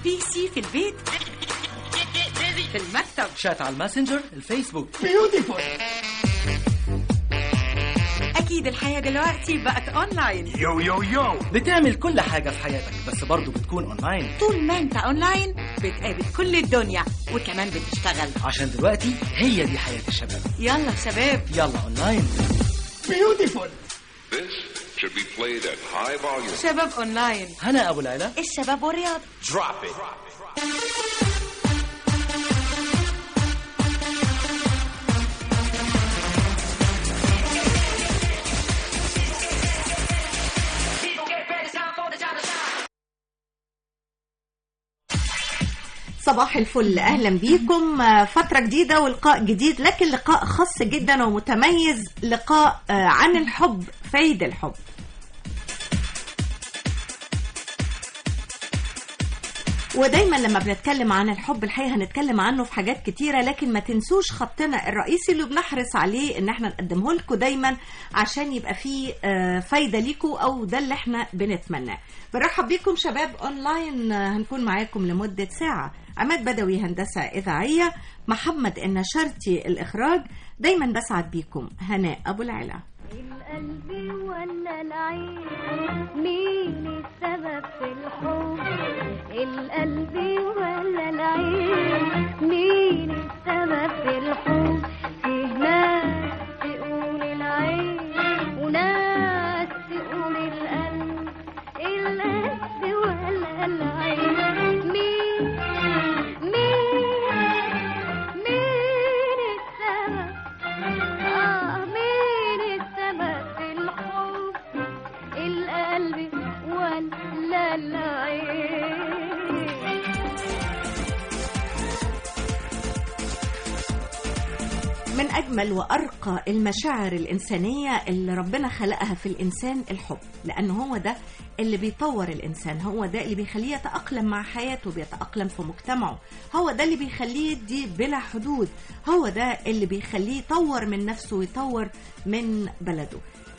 بي سي في البيت في المكتب شات على الماسنجر الفيسبوك أكيد الحياة دلوقتي بقت أونلاين يو يو يو بتعمل كل حاجة في حياتك بس برضه بتكون اونلاين طول ما أنت أونلاين بتقابل كل الدنيا وكمان بتشتغل عشان دلوقتي هي دي حياة الشباب يلا شباب يلا اونلاين This should be played at high volume. شباب أونلاين هنا ابو العلا الشباب والرياضة Drop it. صباح الفل اهلا بيكم آه، فتره جديده ولقاء جديد لكن لقاء خاص جدا ومتميز لقاء آه، عن الحب في عيد الحب ودايما لما بنتكلم عن الحب الحقيقه هنتكلم عنه في حاجات كتيره لكن ما تنسوش خطنا الرئيسي اللي بنحرص عليه ان احنا نقدمه لكم دايما عشان يبقى فيه آه، فايده ليكم او ده اللي احنا بنتمناه برحب بيكم شباب اونلاين آه، هنكون معاكم لمده ساعه عماد بدوي هندسه اذاعيه محمد النشرتي الاخراج دايما بسعد بيكم هناء ابو العلا القلب ولا العين مين السبب في الحب القلب ولا العين مين السبب في الحب فيه ناس تقول العين وناس تقول القلب القلب ولا العين مين مين مين السبب آه مين السبب في الحب القلب ولا العين من أجمل وأرقى المشاعر الإنسانية اللي ربنا خلقها في الإنسان الحب لأن هو ده اللي بيطور الإنسان هو ده اللي بيخليه يتأقلم مع حياته بيتأقلم في مجتمعه هو ده اللي بيخليه يدي بلا حدود هو ده اللي بيخليه يطور من نفسه ويطور من بلده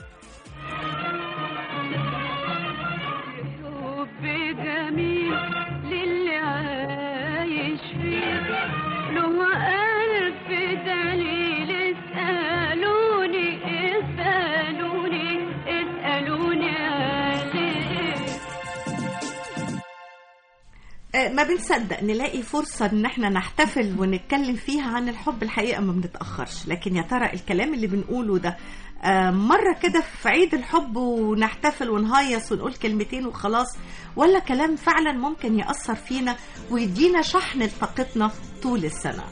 حب جميل للي عايش فيه له ألف دليل اسألوني اسألوني اسألوني عليه آه، ما بنصدق نلاقي فرصة ان احنا نحتفل ونتكلم فيها عن الحب الحقيقة ما بنتأخرش لكن يا ترى الكلام اللي بنقوله ده آه، مرة كده في عيد الحب ونحتفل ونهيص ونقول كلمتين وخلاص ولا كلام فعلا ممكن يأثر فينا ويدينا شحن لطاقتنا طول السنة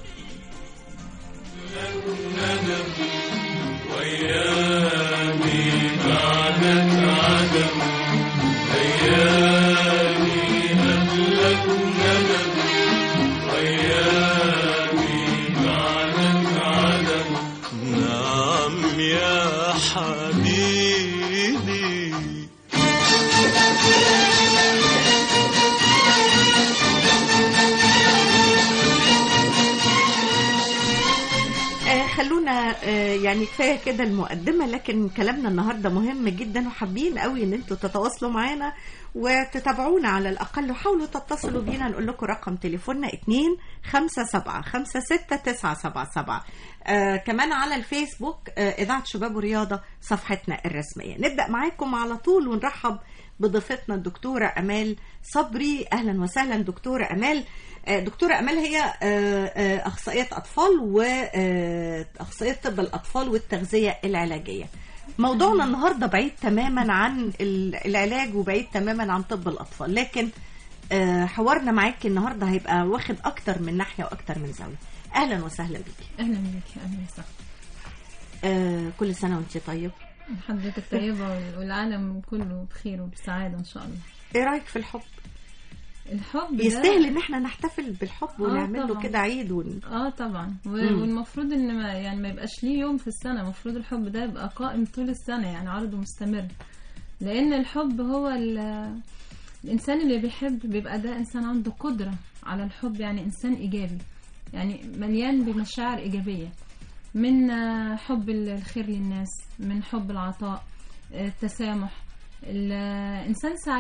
نعم يا حبيبي آه، خلونا آه، يعني كفايه كده المقدمه لكن كلامنا النهارده مهم جدا وحابين قوي ان انتوا تتواصلوا معانا وتتابعونا على الاقل وحاولوا تتصلوا بينا نقول لكم رقم تليفوننا 2 5 7 5 6 9 7 7 آه كمان على الفيسبوك آه اذاعه شباب ورياضه صفحتنا الرسميه نبدا معاكم على طول ونرحب بضيفتنا الدكتوره امال صبري اهلا وسهلا دكتوره امال آه، دكتورة أمال هي آه، آه، أخصائية أطفال وأخصائية طب الأطفال والتغذية العلاجية موضوعنا النهاردة بعيد تماما عن ال- العلاج وبعيد تماما عن طب الأطفال لكن آه، حوارنا معاكي النهاردة هيبقى واخد أكتر من ناحية وأكتر من زاوية أهلا وسهلا بيكي اهلا بك اهلا وسهلا آه، كل سنة وأنت طيب حضرتك طيبه والعالم كله بخير وبسعاده ان شاء الله إيه رأيك في الحب؟ الحب ده- يستاهل إن احنا نحتفل بالحب ونعمل له طبعاً. كده عيد ون... اه طبعا و- مم. والمفروض ان ما يعني ما يبقاش ليه يوم في السنه المفروض الحب ده يبقى قائم طول السنه يعني عرضه مستمر لان الحب هو ال- الانسان اللي بيحب بيبقى ده انسان عنده قدره على الحب يعني انسان ايجابي يعني مليان بمشاعر ايجابيه من آه، حب الخير للناس من حب العطاء آه، التسامح الانسان سعيد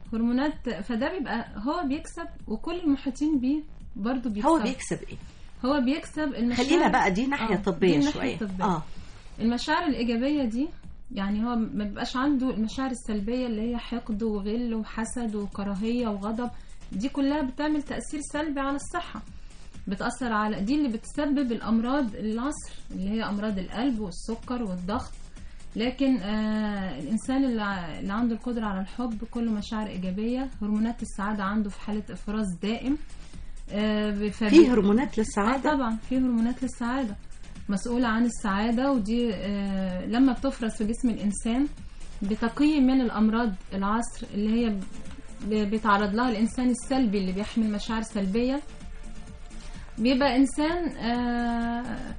هرمونات فده بيبقى هو بيكسب وكل المحيطين بيه برضه بيكسب هو بيكسب ايه هو بيكسب المشاعر خلينا بقى دي ناحيه آه، طبيه دي الناحية شويه الطبية. اه المشاعر الإيجابية دي يعني هو ما بيبقاش عنده المشاعر السلبية اللي هي حقد وغل وحسد وكراهية وغضب دي كلها بتعمل تأثير سلبي على الصحة بتأثر على دي اللي بتسبب الأمراض العصر اللي هي أمراض القلب والسكر والضغط لكن آه الإنسان اللي, ع- اللي عنده القدرة على الحب كله مشاعر إيجابية هرمونات السعادة عنده في حالة إفراز دائم آه فبي- في هرمونات اه للسعاده طبعا في هرمونات للسعاده مسؤوله عن السعاده ودي آه لما بتفرز في جسم الانسان بتقي من الامراض العصر اللي هي ب- بيتعرض لها الانسان السلبي اللي بيحمل مشاعر سلبيه بيبقى انسان آه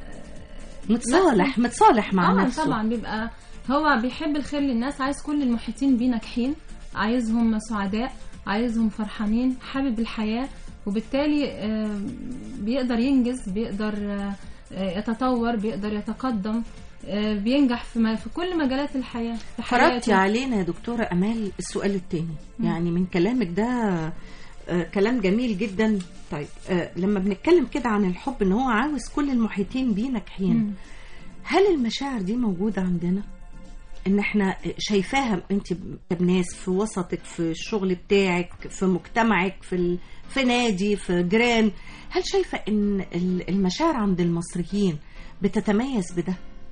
متصالح متصالح مع طبعا نفسه طبعا بيبقى هو بيحب الخير للناس عايز كل المحيطين بيه ناجحين عايزهم سعداء عايزهم فرحانين حابب الحياة وبالتالي آه، بيقدر ينجز بيقدر آه، آه، يتطور بيقدر يتقدم آه، بينجح في ما- في كل مجالات الحياة في فرضتي حياته علينا يا دكتورة أمال السؤال التاني يعني من كلامك ده آه، كلام جميل جدا طيب آه، لما بنتكلم كده عن الحب ان هو عاوز كل المحيطين بيه ناجحين مم. هل المشاعر دي موجودة عندنا ان احنا شايفاها انت كناس في وسطك في الشغل بتاعك في مجتمعك في ال... في نادي في جيران هل شايفة ان ال- المشاعر عند المصريين بتتميز بده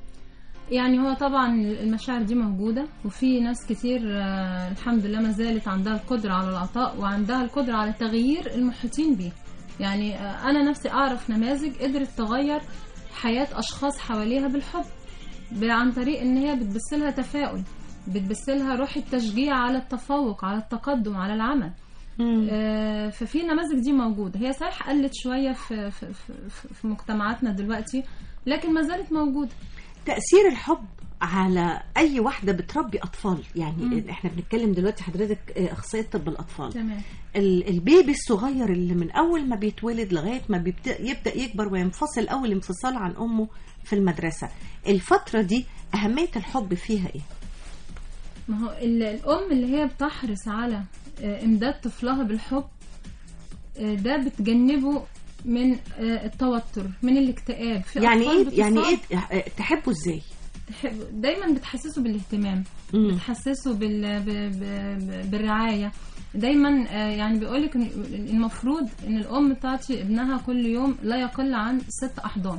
يعني هو طبعا المشاعر دي موجودة وفي ناس كتير آه، الحمد لله ما زالت عندها القدرة على العطاء وعندها القدرة على تغيير المحيطين بيه يعني آه، أنا نفسي أعرف نماذج قدرت تغير حياة أشخاص حواليها بالحب ب- عن طريق إن هي بتبثلها تفاؤل بتبثلها روح التشجيع على التفوق على التقدم على العمل آه، ففي نماذج دي موجودة هي صحيح قلت شوية في, في, في, في مجتمعاتنا دلوقتي لكن ما زالت موجودة تأثير الحب على أي واحدة بتربي أطفال يعني مم. إحنا بنتكلم دلوقتي حضرتك آه، أخصائية طب الأطفال تمام ال- البيبي الصغير اللي من أول ما بيتولد لغاية ما بيبدأ يبدأ يكبر وينفصل أول انفصال عن أمه في المدرسة الفترة دي أهمية الحب فيها إيه؟ ما هو ال- الأم اللي هي بتحرص على آه، إمداد طفلها بالحب آه، ده بتجنبه من آه، التوتر من الاكتئاب في يعني أطفال إيه يعني بتصاب إيه آه، تحبه إزاي؟ تحب- دايما بتحسسه بالاهتمام مم. بتحسسه بال... ب... ب... بالرعاية دايما آه، يعني بيقولك إن المفروض ان الام تعطي ابنها كل يوم لا يقل عن ست احضان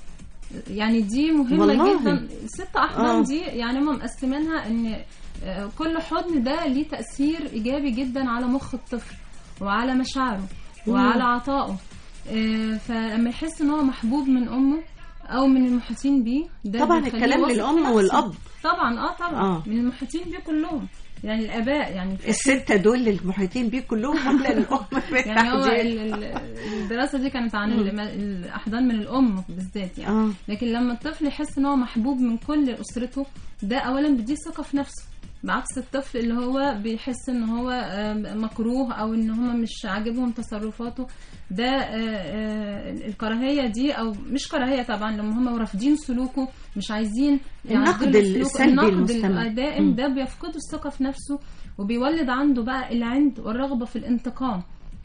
يعني دي مهمة والله. جدا ست احضان آه. دي يعني هم مقسمينها ان آه، كل حضن ده ليه تأثير ايجابي جدا على مخ الطفل وعلى مشاعره وعلى عطائه آه، فلما يحس ان هو محبوب من امه او من المحيطين بيه ده طبعا بيخليه الكلام واثق في للأم نفسه. والأب. طبعا اه طبعا آه. من المحيطين بيه كلهم يعني الاباء يعني في الستة دول المحيطين بيه كلهم ولا الأم يعني هو بالتحديد؟ ال- ال- الدراسه دي كانت عن الم- الاحضان من الام بالذات يعني آه. لكن لما الطفل يحس ان هو محبوب من كل اسرته ده اولا بيديه ثقه في نفسه بعكس الطفل اللي هو بيحس ان هو آم، مكروه او ان هم مش عاجبهم تصرفاته ده آه، آه، الكراهيه دي او مش كراهيه طبعا لما هم رافضين سلوكه مش عايزين النقد يعدلوا سلوكه. السلبي النقد المستمر. الدائم مم. ده بيفقده الثقه في نفسه وبيولد عنده بقى العند والرغبه في الانتقام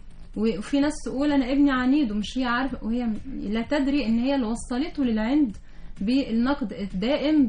وفي ناس تقول انا ابني عنيد ومش هي عارفه وهي لا تدري ان هي اللي وصلته للعند بالنقد الدائم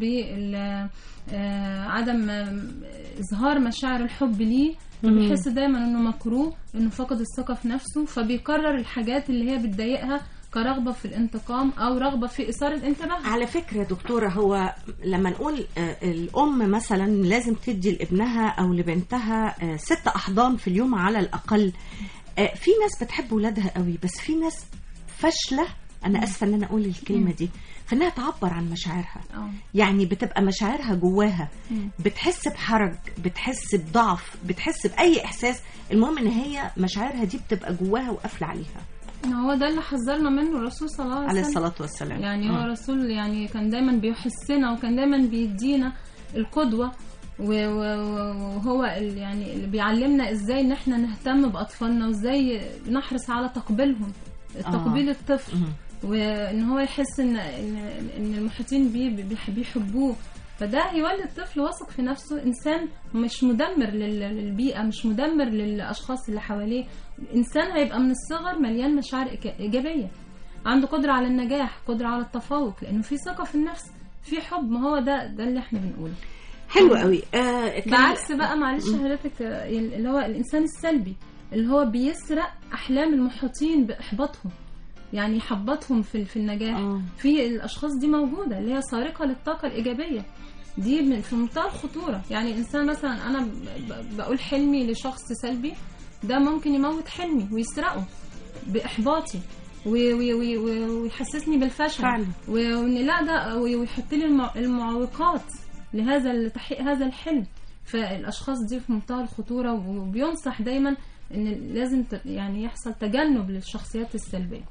بعدم اظهار مشاعر الحب ليه فبيحس دايما انه مكروه انه فقد الثقه في نفسه فبيكرر الحاجات اللي هي بتضايقها كرغبه في الانتقام او رغبه في اثاره انتباه على فكرة يا دكتورة هو لما نقول آه، الأم مثلا لازم تدي لابنها أو لبنتها آه، ست أحضان في اليوم على الأقل آه، في ناس بتحب ولادها قوي بس في ناس فاشلة أنا أسفة إن أنا أقول الكلمة دي في إنها تعبر عن مشاعرها اه يعني بتبقى مشاعرها جواها مم. بتحس بحرج بتحس بضعف بتحس بأي إحساس المهم إن هي مشاعرها دي بتبقى جواها وقافلة عليها هو ده اللي حذرنا منه الرسول صلى الله عليه عليه وسلم الصلاة والسلام يعني هو مم. الرسول يعني كان دايما بيحسنا وكان دايما بيدينا القدوة و- و- وهو ال- يعني اللي بيعلمنا ازاي ان احنا نهتم باطفالنا وازاي نحرص على تقبيلهم تقبيل الطفل مم. وان هو يحس ان ان إن المحيطين بيه بيح- بيحبوه فده هيولد طفل واثق في نفسه انسان مش مدمر لل- للبيئه مش مدمر للاشخاص اللي حواليه انسان هيبقى من الصغر مليان مشاعر إيجا- ايجابيه عنده قدره على النجاح قدره على التفوق لانه في ثقه في النفس في حب ما هو ده ده اللي احنا بنقوله حلو قوي آه كان- بعكس بقى معلش حضرتك آه، اللي هو الانسان السلبي اللي هو بيسرق احلام المحيطين باحباطهم يعني يحبطهم في في النجاح آه. في الاشخاص دي موجوده اللي هي سارقه للطاقه الايجابيه دي من- في منتهى الخطوره يعني الانسان مثلا انا ب- ب- بقول حلمي لشخص سلبي ده ممكن يموت حلمي ويسرقه باحباطي وي- وي- وي- وي- ويحسسني بالفشل فعلا. و- وان لا ده ويحط لي المع- المعوقات لهذا لتحقيق هذا الحلم فالاشخاص دي في منتهى الخطوره وبينصح دايما ان لازم ت- يعني يحصل تجنب للشخصيات السلبيه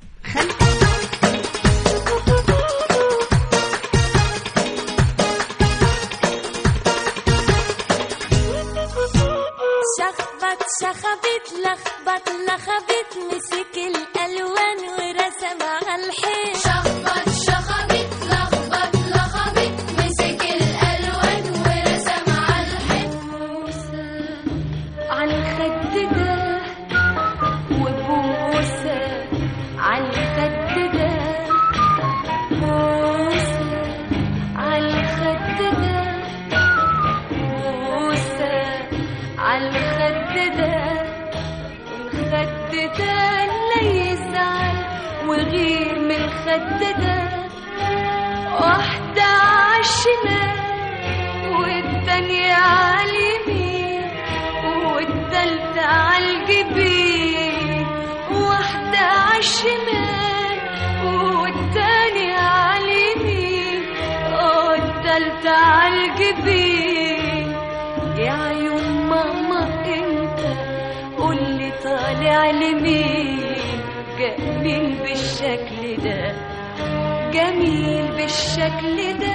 شخبط شخبت لخبط لخبت مسك الالوان ورسم على الحيط شخبط شخبت لخبط لخبت مسك الالوان ورسم على الحيط على الخد ده وبوسه على الخد ده بوسه على الخد ده بوسه على الخد ده الخد ده لا يزعل وغير من الخد ده واحدة عالشمال والتانية عاليمين والتالتة عالجبين واحدة عالشمال والتانية عاليمين والتالتة عالجبين يا عيون ماما انت قولي طالع لمين جميل بالشكل ده جميل بالشكل ده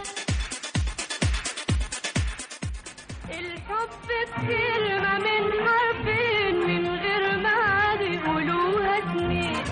الحب بكلمة من حرفين من غير ما يقولوها اتنين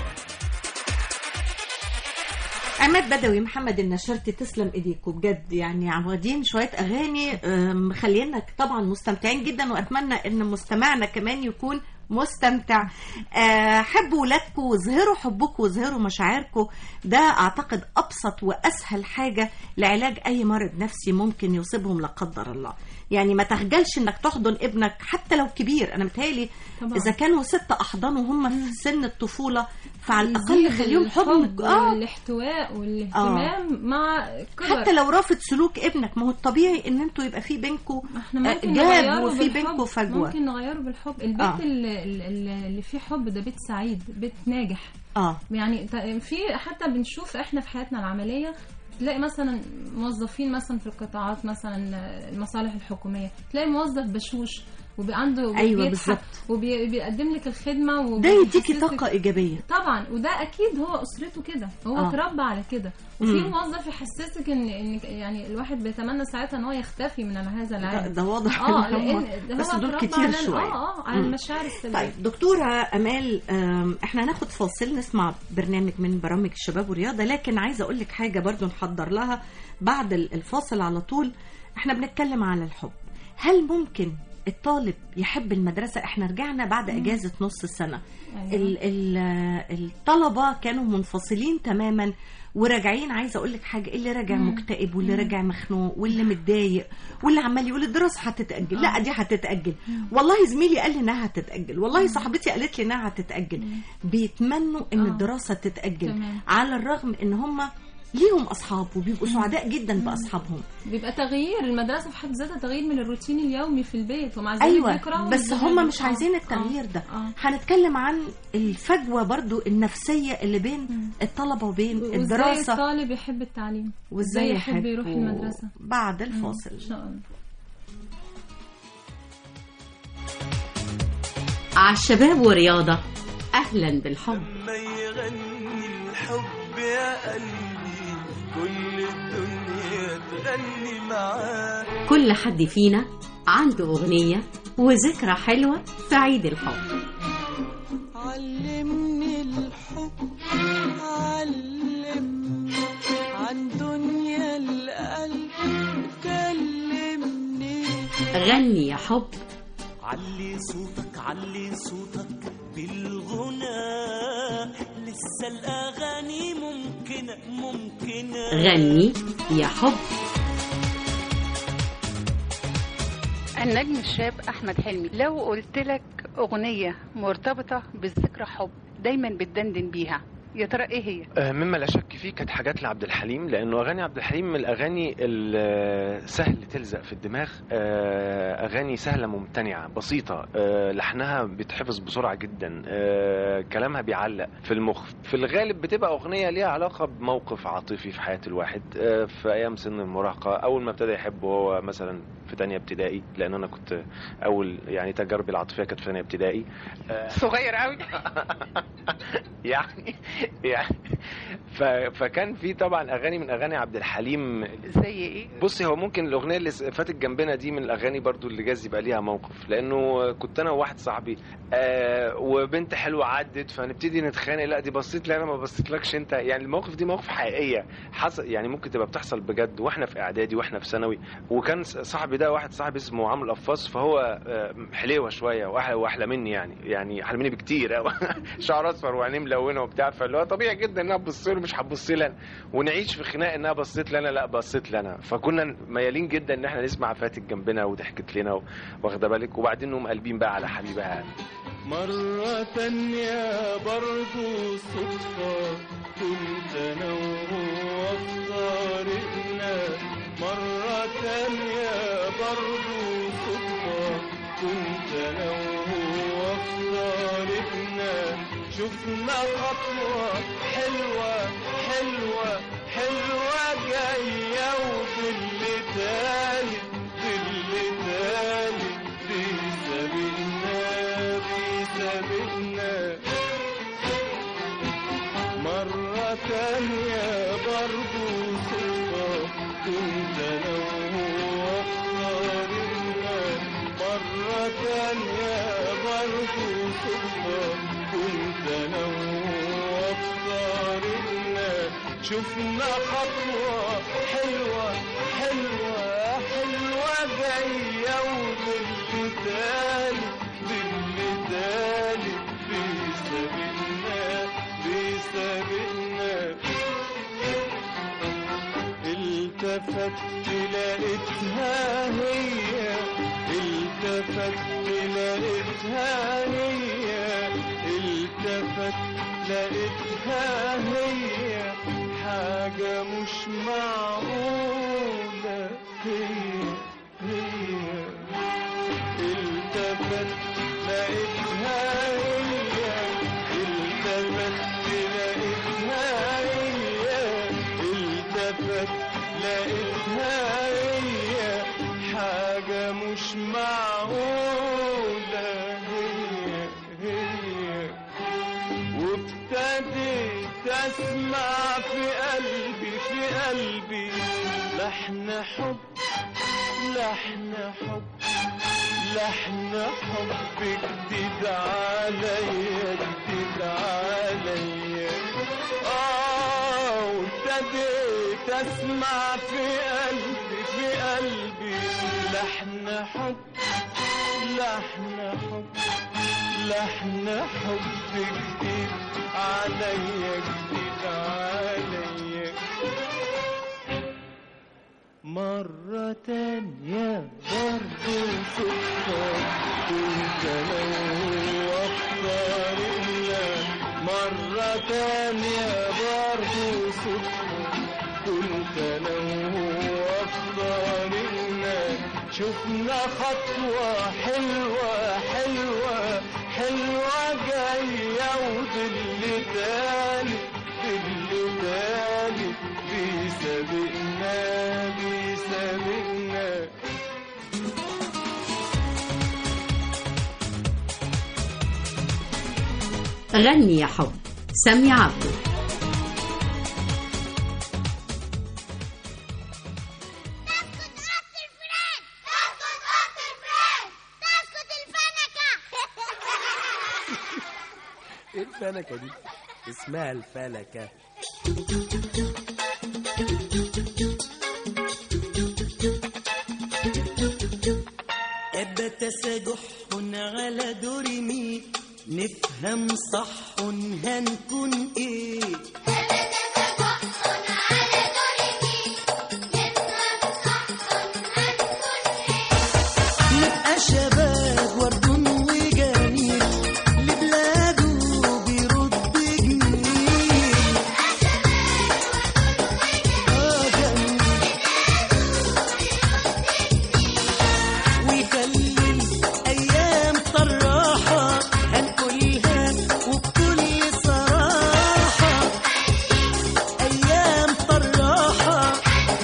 عماد بدوي محمد النشرتي تسلم ايديكم بجد يعني عوادين شويه اغاني آم، مخلينا طبعا مستمتعين جدا واتمنى ان مستمعنا كمان يكون مستمتع آه، حبوا ولادكم واظهروا حبكم واظهروا مشاعركم ده اعتقد ابسط واسهل حاجه لعلاج اي مرض نفسي ممكن يصيبهم لا قدر الله يعني ما تخجلش انك تحضن ابنك حتى لو كبير انا متهيألي طبعا. اذا كانوا ست احضان وهم في سن الطفوله فعلى الاقل يزيد خليهم حضن الحب اه والاحتواء والاهتمام مع الكبر حتى لو رافض سلوك ابنك ما هو الطبيعي ان انتوا يبقى في بينكم احنا ممكن جاب نغيره وفي بالحب. بينكم فجوه ممكن نغيره بالحب البيت آه. اللي, اللي اللي فيه حب ده بيت سعيد بيت ناجح اه يعني ت- في حتى بنشوف احنا في حياتنا العمليه تلاقي مثلا موظفين مثلا في القطاعات مثلا المصالح الحكوميه تلاقي موظف بشوش وعنده أيوة بالظبط. وبيقدم لك الخدمه ده يديكي وبيحسسك- طاقه ايجابيه طبعا وده اكيد هو اسرته كده هو آه. اتربى على كده وفي مم. موظف يحسسك ان ان يعني الواحد بيتمنى ساعتها ان هو يختفي من هذا ده, العالم ده واضح اه إن هم- لان ده بس هو دول اتربى كتير على ال- شويه اه اه على مم. المشاعر السلبيه طيب دكتورة أمال أم، احنا هناخد فاصل نسمع برنامج من برامج الشباب والرياضة لكن عايزة أقول لك حاجة برضو نحضر لها بعد ال- الفاصل على طول احنا بنتكلم على الحب هل ممكن الطالب يحب المدرسة احنا رجعنا بعد أجازة نص السنة أيوة. ال- ال- الطلبة كانوا منفصلين تماما وراجعين عايزه اقول لك حاجه اللي راجع مكتئب واللي راجع مخنوق واللي متضايق واللي عمال يقول الدراسه هتتاجل لا دي هتتاجل والله زميلي قال لي انها هتتاجل والله صاحبتي قالت لي انها هتتاجل بيتمنوا ان آه. الدراسه تتاجل تمام. على الرغم ان هم ليهم اصحاب وبيبقوا سعداء جدا باصحابهم بيبقى تغيير المدرسه في حد ذاتها تغيير من الروتين اليومي في البيت ومع ذلك ايوه بيكرهوا بس الذهاب. هم مش آه. عايزين آه. التغيير ده آه. هنتكلم عن الفجوه برضو النفسيه اللي بين الطلبه وبين وازاي الدراسه الطالب يحب التعليم وازاي يحب يروح يحبوا المدرسه بعد ان الفاصل شاء الله على الشباب ورياضة أهلا بالحب لما يغني الحب يا قلبي كل الدنيا تغني معاه كل حد فينا عنده أغنية وذكرى حلوة في عيد الحب علمني الحب علمني عن دنيا القلب غني يا حب علي صوتك علي صوتك بالغنى لسه الأغاني ممكنة ممكنة غني يا حب النجم الشاب احمد حلمي لو قلت لك اغنيه مرتبطه بذكرى حب دايما بتدندن بيها يا ترى ايه هي آه، مما لا شك فيه كانت حاجات لعبد الحليم لانه اغاني عبد الحليم من الاغاني السهل تلزق في الدماغ آه، اغاني سهله ممتنعه بسيطه آه، لحنها بيتحفظ بسرعه جدا آه، كلامها بيعلق في المخ في الغالب بتبقى اغنيه ليها علاقه بموقف عاطفي في حياه الواحد آه، في ايام سن المراهقه اول ما ابتدى يحب وهو مثلا في تانية ابتدائي لان انا كنت اول يعني تجاربي العاطفيه كانت في تانية ابتدائي آه، صغير قوي يعني يعني ف... فكان في طبعا اغاني من اغاني عبد الحليم زي ايه بصي هو ممكن الاغنيه اللي فاتت جنبنا دي من الاغاني برضو اللي جاز يبقى ليها موقف لانه كنت انا وواحد صاحبي آه وبنت حلوه عدت فنبتدي نتخانق لا دي بصيت لي انا ما بصيتلكش انت يعني المواقف دي مواقف حقيقيه حصل يعني ممكن تبقى بتحصل بجد واحنا في اعدادي واحنا في ثانوي وكان صاحبي ده واحد صاحبي اسمه عمرو القفاص فهو آه، حليوه شويه واحلى واحلى مني يعني يعني احلى مني بكتير شعر اصفر وعينيه ملونه وبتاع فاللي هو طبيعي جدا انها تبص له مش هتبص لي انا ونعيش في خناق انها بصيت لنا لا بصيت لنا فكنا ميالين جدا ان احنا نسمع فاتت جنبنا وضحكت لنا و- واخده بالك وبعدين نقوم قلبين بقى على حبيبها يعني. مرة تانية برضو صدفة كنت أنا وهو في طريقنا مرة تانية برضو صدفة كنت أنا وهو في طريقنا شفنا خطوة حلوة حلوة حلوة جاية وظل تاني ظل تاني بيسابقنا بيسابقنا مرة تانية برضو صدفة كنت أنا وهو في طريقنا مرة تانية برضو صدفة كنت أنا وهو في طريقنا شفنا خطوة حلوة حلوة حلوة جاية وظل تاني ظل تاني بيسابقنا بيسابقنا التفت لقيتها هي التفت لقيتها هي التفت لقيتها هي حاجة مش معقولة هي هي التفت لقيتها هي التفت لقيتها هي التفت لقيتها هي حاجة مش معقولة هي هي وابتديت اسمع في قلبي في قلبي لحن حب لحن حب لحن حب جديد عليا جديد عليا اه وابتديت اسمع في قلبي في قلبي لحن حب لحن حب لحن حب جديد عليا جديد عليا مرة تانية برضو صدفة كنت أنا وهو في طريقنا مرة تانية برضو صدفة كنت أنا وهو في طريقنا شفنا خطوة حلوة حلوة حلوة جاية وظل تاني ظل تاني بيسابقنا بيسابقنا غني يا حب سامي عبده ايه الفلكة دي؟ اسمها الفلكة على دوري مي نفهم صح هنكون ايه نبقى شباب ورد وجميل لبلاده بيرد جميل آه جميل ويخلي الأيام طراحة هنقولها وبكل صراحة أيام طراحة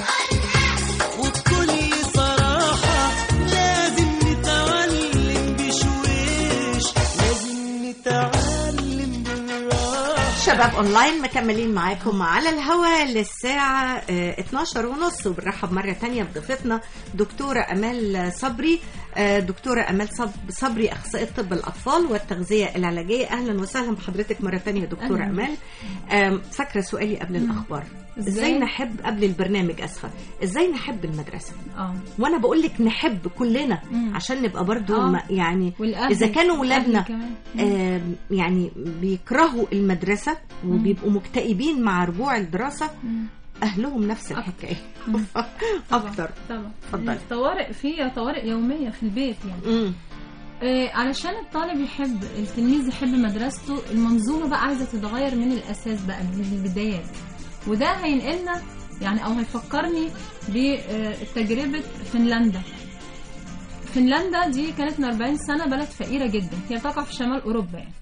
وبكل صراحة لازم نتعلم بشويش لازم نتعلم بالراحة شباب اونلاين مكملين معاكم على الهوا للساعة آه، 12 ونص وبنرحب مرة تانية بضيفتنا دكتورة أمال صبري آه، دكتورة أمال صب- صبري أخصائية طب الأطفال والتغذية العلاجية أهلا وسهلا بحضرتك مرة تانية دكتورة أهلاً. أمال آم، فاكرة سؤالي قبل الأخبار إزاي؟ ازاي نحب قبل البرنامج اسفه ازاي نحب المدرسه اه وانا بقول لك نحب كلنا عشان نبقى برضو آه. ما- يعني والأهل- اذا كانوا الأهل ولادنا كمان. آم، يعني بيكرهوا المدرسه وبيبقوا مكتئبين مع رجوع الدراسه اهلهم نفس الحكايه اكتر طبعا اتفضلي. طوارئ في طوارئ يوميه في البيت يعني مم. آه علشان الطالب يحب التلميذ يحب مدرسته المنظومه بقى عايزه تتغير من الاساس بقى من البدايات وده هينقلنا يعني او هيفكرني بتجربه فنلندا فنلندا دي كانت من 40 سنه بلد فقيره جدا هي تقع في شمال اوروبا يعني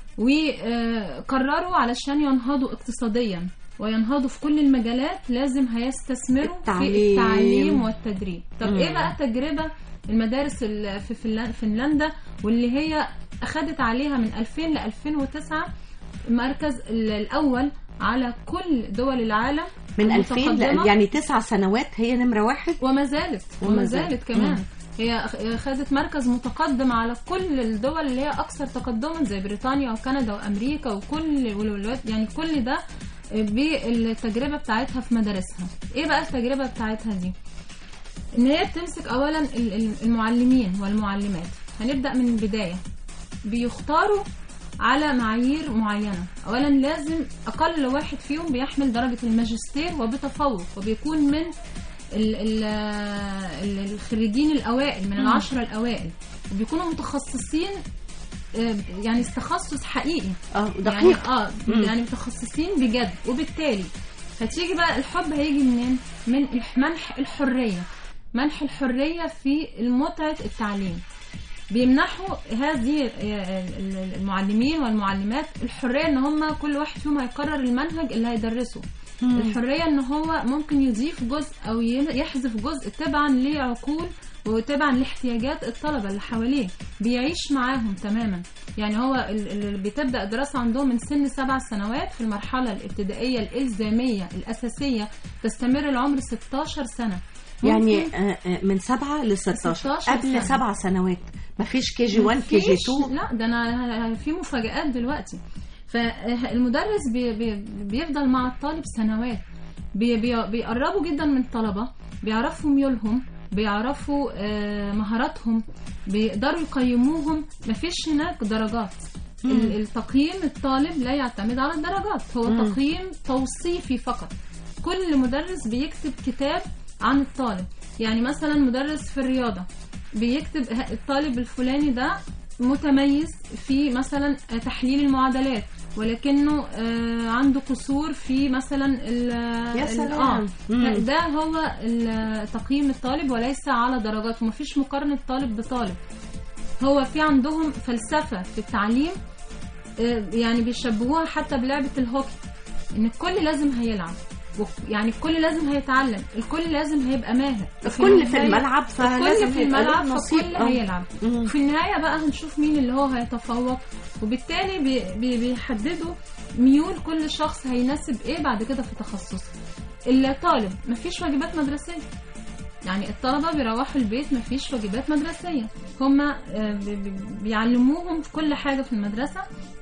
وقرروا علشان ينهضوا اقتصاديا وينهضوا في كل المجالات لازم هيستثمروا في التعليم. التعليم والتدريب طب مم. ايه بقى التجربه المدارس ال- في فنلن- فنلندا واللي هي اخذت عليها من 2000 ل 2009 المركز ال- الاول على كل دول العالم من 2000 المتقدمة. ل- يعني تسع سنوات هي نمره واحد وما زالت وما وما زالت. زالت كمان مم. هي أخ- خدت مركز متقدم على كل الدول اللي هي اكثر تقدما زي بريطانيا وكندا وامريكا وكل والولايات يعني كل ده بالتجربه بتاعتها في مدارسها ايه بقى التجربه بتاعتها دي ان هي بتمسك اولا ال- ال- المعلمين والمعلمات هنبدا من البدايه بيختاروا على معايير معينه اولا لازم اقل واحد فيهم بيحمل درجه الماجستير وبتفوق وبيكون من ال- ال- ال- الخريجين الاوائل من مم. العشره الاوائل وبيكونوا متخصصين آه، يعني تخصص حقيقي اه يعني دقيق اه مم. يعني متخصصين بجد وبالتالي هتيجي بقى الحب هيجي منين من الح- منح الحريه منح الحريه في متعه التعليم بيمنحوا هذه المعلمين والمعلمات الحريه ان هم كل واحد فيهم هيقرر المنهج اللي هيدرسه مم. الحريه ان هو ممكن يضيف جزء او ي- يحذف جزء تبعا لعقول وتبعا لاحتياجات الطلبه اللي حواليه بيعيش معاهم تماما يعني هو ال- اللي بتبدا الدراسه عندهم من سن سبع سنوات في المرحله الابتدائيه الالزاميه الاساسيه تستمر العمر 16 سنه يعني ممكن- آه، آه، من سبعة ل 16 16 قبل سنة. سبع سنوات مفيش كي جي 1 كي جي مفيش- 2 لا ده انا في مفاجآت دلوقتي فالمدرس بي بي بيفضل مع الطالب سنوات بي بي بيقربوا جدا من الطلبة بيعرفوا ميولهم بيعرفوا آه، مهاراتهم بيقدروا يقيموهم مفيش هناك درجات مم. ال- التقييم الطالب لا يعتمد على الدرجات هو مم. تقييم توصيفي فقط كل مدرس بيكتب كتاب عن الطالب يعني مثلا مدرس في الرياضة بيكتب ه- الطالب الفلاني ده متميز في مثلا تحليل المعادلات ولكنه آه، عنده قصور في مثلا ال يا ال- سلام. اه مم. ده هو ال- تقييم الطالب وليس على درجات ومفيش مقارنة طالب بطالب هو في عندهم فلسفة في التعليم آه، يعني بيشبهوها حتى بلعبة الهوكي ان الكل لازم هيلعب وك- يعني الكل لازم هيتعلم الكل لازم هيبقى ماهر الكل في النهاية- الملعب فلازم الكل في يبقى له الملعب نصيب. فالكل آه. هيلعب مم. وفي النهاية بقى هنشوف مين اللي هو هيتفوق وبالتالي بي بي بيحددوا ميول كل شخص هيناسب ايه بعد كده في تخصصه الطالب مفيش واجبات مدرسية يعني الطلبة بيروحوا البيت مفيش واجبات مدرسية هما آه، بي- بي- بيعلموهم كل حاجة في المدرسة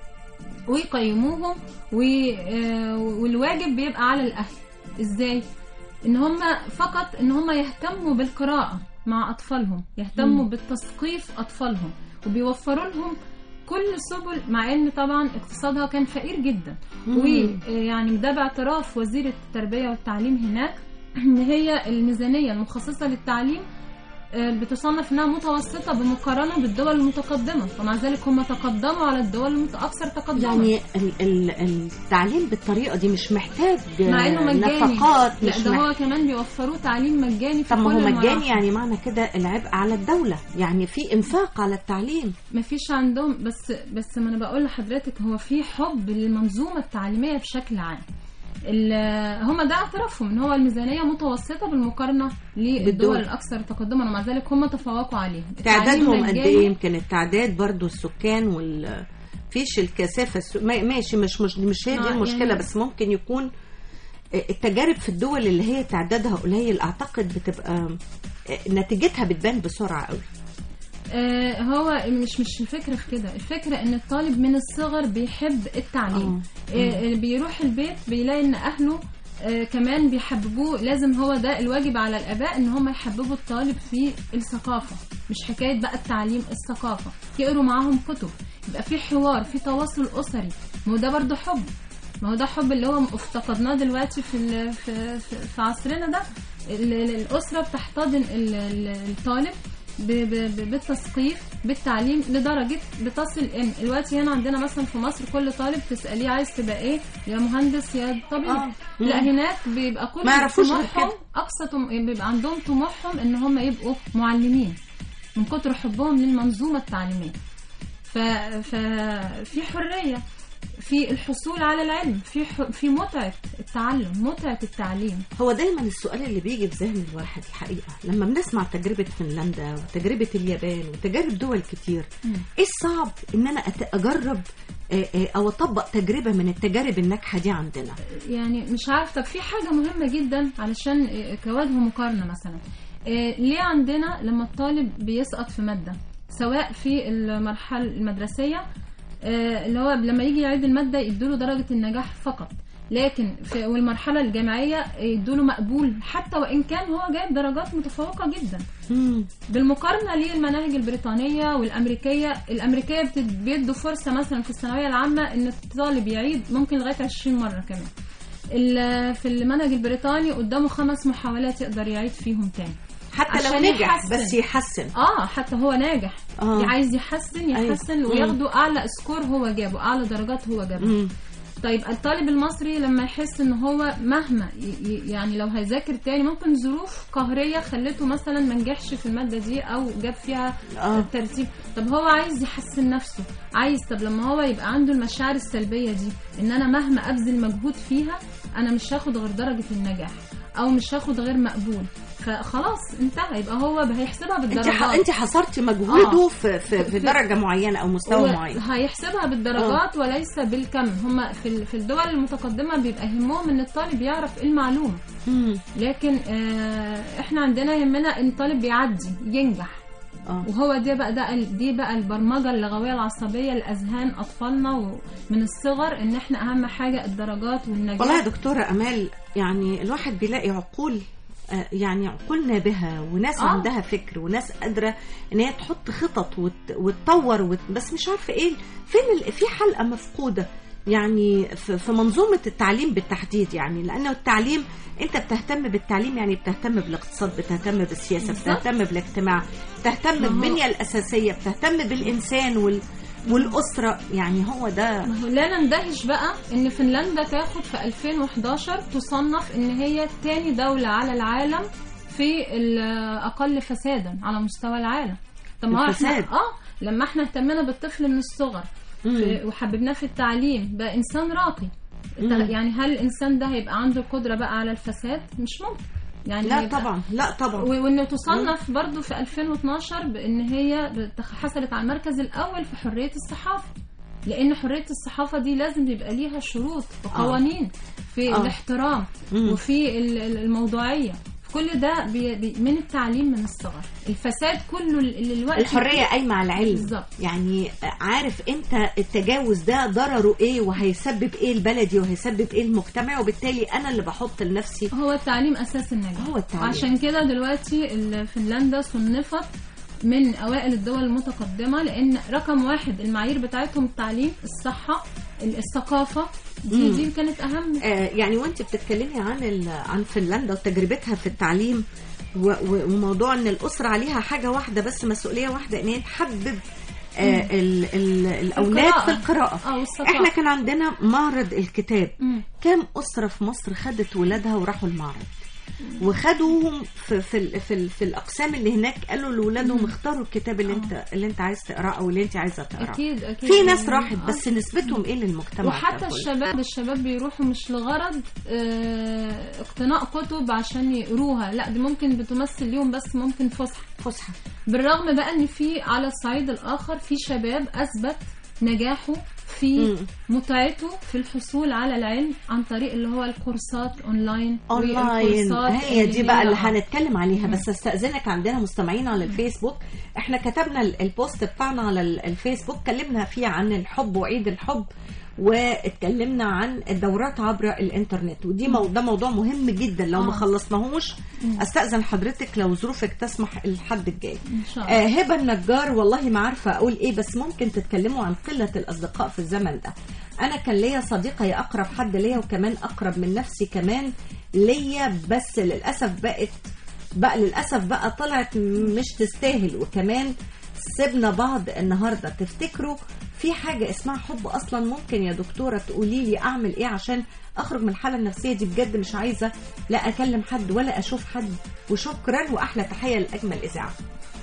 ويقيموهم و- آه، والواجب بيبقى على الأهل ازاي ان هم فقط ان هم يهتموا بالقراءة مع أطفالهم يهتموا مم. بالتثقيف أطفالهم وبيوفروا لهم كل سبل مع ان طبعا اقتصادها كان فقير جدا مم. ويعني ده باعتراف وزير التربيه والتعليم هناك ان هي الميزانيه المخصصه للتعليم آه، بتصنف انها متوسطه بمقارنه بالدول المتقدمه ومع ذلك هم تقدموا على الدول الاكثر تقدما يعني ال- ال- التعليم بالطريقه دي مش محتاج مع انه مجاني نفقات لا مش ده مح- هو كمان بيوفروه تعليم مجاني في طب ما كل هو مجاني المراحل. يعني معنى كده العبء على الدولة يعني في انفاق على التعليم مفيش عندهم بس بس ما انا بقول لحضرتك هو في حب للمنظومه التعليميه بشكل عام ال- هما ده اعترافهم ان هو الميزانيه متوسطه بالمقارنه للدول بالدول. الاكثر تقدما ومع ذلك هم تفوقوا عليهم تعدادهم قد مجاني. ايه يمكن التعداد برضو السكان وال فيش الكثافة الس- ما- ماشي مش مش مش هي دي ما- المشكلة يعني- بس ممكن يكون التجارب في الدول اللي هي تعدادها قليل اعتقد بتبقى نتيجتها بتبان بسرعة قوي آه، هو مش مش الفكره في كده الفكره ان الطالب من الصغر بيحب التعليم آه. آه، بيروح البيت بيلاقي ان اهله آه، كمان بيحببوه لازم هو ده الواجب على الاباء ان هم يحببوا الطالب في الثقافه مش حكايه بقى التعليم الثقافه يقروا معاهم كتب يبقى في حوار في تواصل اسري ما هو ده برضه حب ما هو ده حب اللي هو افتقدناه دلوقتي في ال- في في, في عصرنا ده ال- ال- الاسره بتحتضن ال- ال- الطالب ب- ب- ب- بالتثقيف بالتعليم لدرجه بتصل ان دلوقتي هنا عندنا مثلا في مصر كل طالب تساليه عايز تبقى ايه يا مهندس يا طبيب آه. لا مم. هناك بيبقى كل ما يعرفوش غير طموحهم كده. اقصى طم... بيبقى عندهم طموحهم ان هم يبقوا معلمين من كتر حبهم للمنظومه التعليميه ف... ففي حريه في الحصول على العلم في ح... في متعه التعلم متعه التعليم هو دايما السؤال اللي بيجي في ذهن الواحد الحقيقة لما بنسمع تجربة فنلندا وتجربة اليابان وتجارب دول كتير مم. ايه الصعب ان انا أت- اجرب آه، آه، او اطبق تجربة من التجارب الناجحة دي عندنا يعني مش عارفه طب في حاجه مهمه جدا علشان آه، كوجه مقارنه مثلا آه، ليه عندنا لما الطالب بيسقط في ماده سواء في المرحله المدرسيه آه، اللي هو لما يجي يعيد الماده يدوله درجه النجاح فقط لكن في والمرحله الجامعيه يدوله مقبول حتى وان كان هو جايب درجات متفوقه جدا بالمقارنه للمناهج البريطانيه والامريكيه الامريكيه بت- بيدوا فرصه مثلا في الثانويه العامه ان الطالب يعيد ممكن لغايه 20 مره كمان ال- في المنهج البريطاني قدامه خمس محاولات يقدر يعيد فيهم تاني حتى لو عشان نجح يحسن. بس يحسن اه حتى هو ناجح آه. عايز يحسن يحسن أيوة. وياخدوا اعلى سكور هو جابه اعلى درجات هو جابها مم. طيب الطالب المصري لما يحس ان هو مهما ي- ي- يعني لو هيذاكر تاني ممكن ظروف قهريه خلته مثلا ما نجحش في الماده دي او جاب فيها آه. ترتيب طب هو عايز يحسن نفسه عايز طب لما هو يبقى عنده المشاعر السلبيه دي ان انا مهما ابذل مجهود فيها انا مش هاخد غير درجه النجاح او مش هاخد غير مقبول فخلاص انتهى يبقى هو هيحسبها انت بالدرجات ح... انت حصرتي مجهوده آه. في, في, في في- درجة معينة او مستوى هو معين هيحسبها بالدرجات وليس بالكم هم في ال- في الدول المتقدمه بيبقى يهمهم ان الطالب يعرف ايه المعلومه مم. لكن آه، احنا عندنا يهمنا ان الطالب بيعدي ينجح آه. وهو دي بقى ده ال- دي بقى البرمجه اللغويه العصبيه لاذهان اطفالنا ومن الصغر ان احنا اهم حاجه الدرجات والنجاح والله يا دكتورة أمال يعني الواحد بيلاقي عقول آه، يعني عقول نابهة وناس آه. آه. عندها فكر وناس قادرة إن هي تحط خطط وت... وتطور وت... بس مش عارفة إيه فين ال... في حلقة مفقودة يعني في... في منظومة التعليم بالتحديد يعني لأنه التعليم أنت بتهتم بالتعليم يعني بتهتم بالاقتصاد بتهتم بالسياسة بالظبط. بتهتم بالاجتماع بتهتم ما هو- بالبنية الأساسية بتهتم بالإنسان وال... والأسرة يعني هو ده ما هو لا نندهش بقى ان فنلندا تاخد في 2011 تصنف ان هي تاني دولة على العالم في الاقل فسادا على مستوى العالم طب ما هو احنا الفساد. اه لما احنا اهتمنا بالطفل من الصغر في- وحببناه في التعليم بقى انسان راقي مم. يعني هل الانسان ده هيبقى عنده القدرة بقى على الفساد مش ممكن يعني لا هيبقى- طبعا لا طبعا و- وانه تصنف برضو في 2012 بان هي بتخ- حصلت على المركز الاول في حريه الصحافه لان حريه الصحافه دي لازم يبقى ليها شروط وقوانين في آه. الاحترام مم. وفي ال- ال- الموضوعيه كل ده بي بي من التعليم من الصغر الفساد كله ال- الوقت الحرية قايمة على العلم بالظبط. يعني عارف انت التجاوز ده ضرره ايه وهيسبب ايه البلدي وهيسبب ايه المجتمع وبالتالي انا اللي بحط لنفسي هو التعليم اساس النجاح هو التعليم. عشان كده دلوقتي ال- فنلندا صنفت من اوائل الدول المتقدمه لان رقم واحد المعايير بتاعتهم التعليم الصحه الثقافه دي مم. دي كانت اهم آه، يعني وانت بتتكلمي عن ال- عن فنلندا وتجربتها في التعليم و- و- وموضوع ان الاسره عليها حاجه واحده بس مسؤوليه واحده ان هي تحبب آه، مم. ال ال الاولاد القراءة. في القراءه اه والثقافه احنا كان عندنا معرض الكتاب مم. كام اسره في مصر خدت ولادها وراحوا المعرض وخدوهم في في ال- في, ال- في الاقسام اللي هناك قالوا لاولادهم مم. اختاروا الكتاب اللي انت اللي انت عايز تقراه او اللي انت عايزه تقراه اكيد اكيد في ناس يعني، راحت آه. بس نسبتهم ايه للمجتمع وحتى ككل؟ الشباب الشباب بيروحوا مش لغرض آه، اقتناء كتب عشان يقروها لا دي ممكن بتمثل ليهم بس ممكن فسحه فسحه بالرغم بقى ان في على الصعيد الاخر في شباب اثبت نجاحه في مم. متعته في الحصول على العلم عن طريق اللي هو الكورسات اونلاين اونلاين والكورسات هي دي بقى اللي هي- هنتكلم عليها بس استاذنك عندنا مستمعين على الفيسبوك احنا كتبنا ال- البوست بتاعنا على ال- الفيسبوك كلمنا فيه عن الحب وعيد الحب واتكلمنا عن الدورات عبر الانترنت ودي مو ده موضوع مهم جدا لو ما آه. خلصناهوش استاذن حضرتك لو ظروفك تسمح الحد الجاي ان شاء الله آه هبه النجار والله ما عارفه اقول ايه بس ممكن تتكلموا عن قله الاصدقاء في الزمن ده انا كان ليا صديقه هي اقرب حد ليا وكمان اقرب من نفسي كمان ليا بس للاسف بقت بقى للاسف بقى طلعت مش تستاهل وكمان سيبنا بعض النهارده تفتكروا في حاجه اسمها حب اصلا ممكن يا دكتوره تقولي لي اعمل ايه عشان اخرج من الحاله النفسيه دي بجد مش عايزه لا اكلم حد ولا اشوف حد وشكرا واحلى تحيه لاجمل اذاعه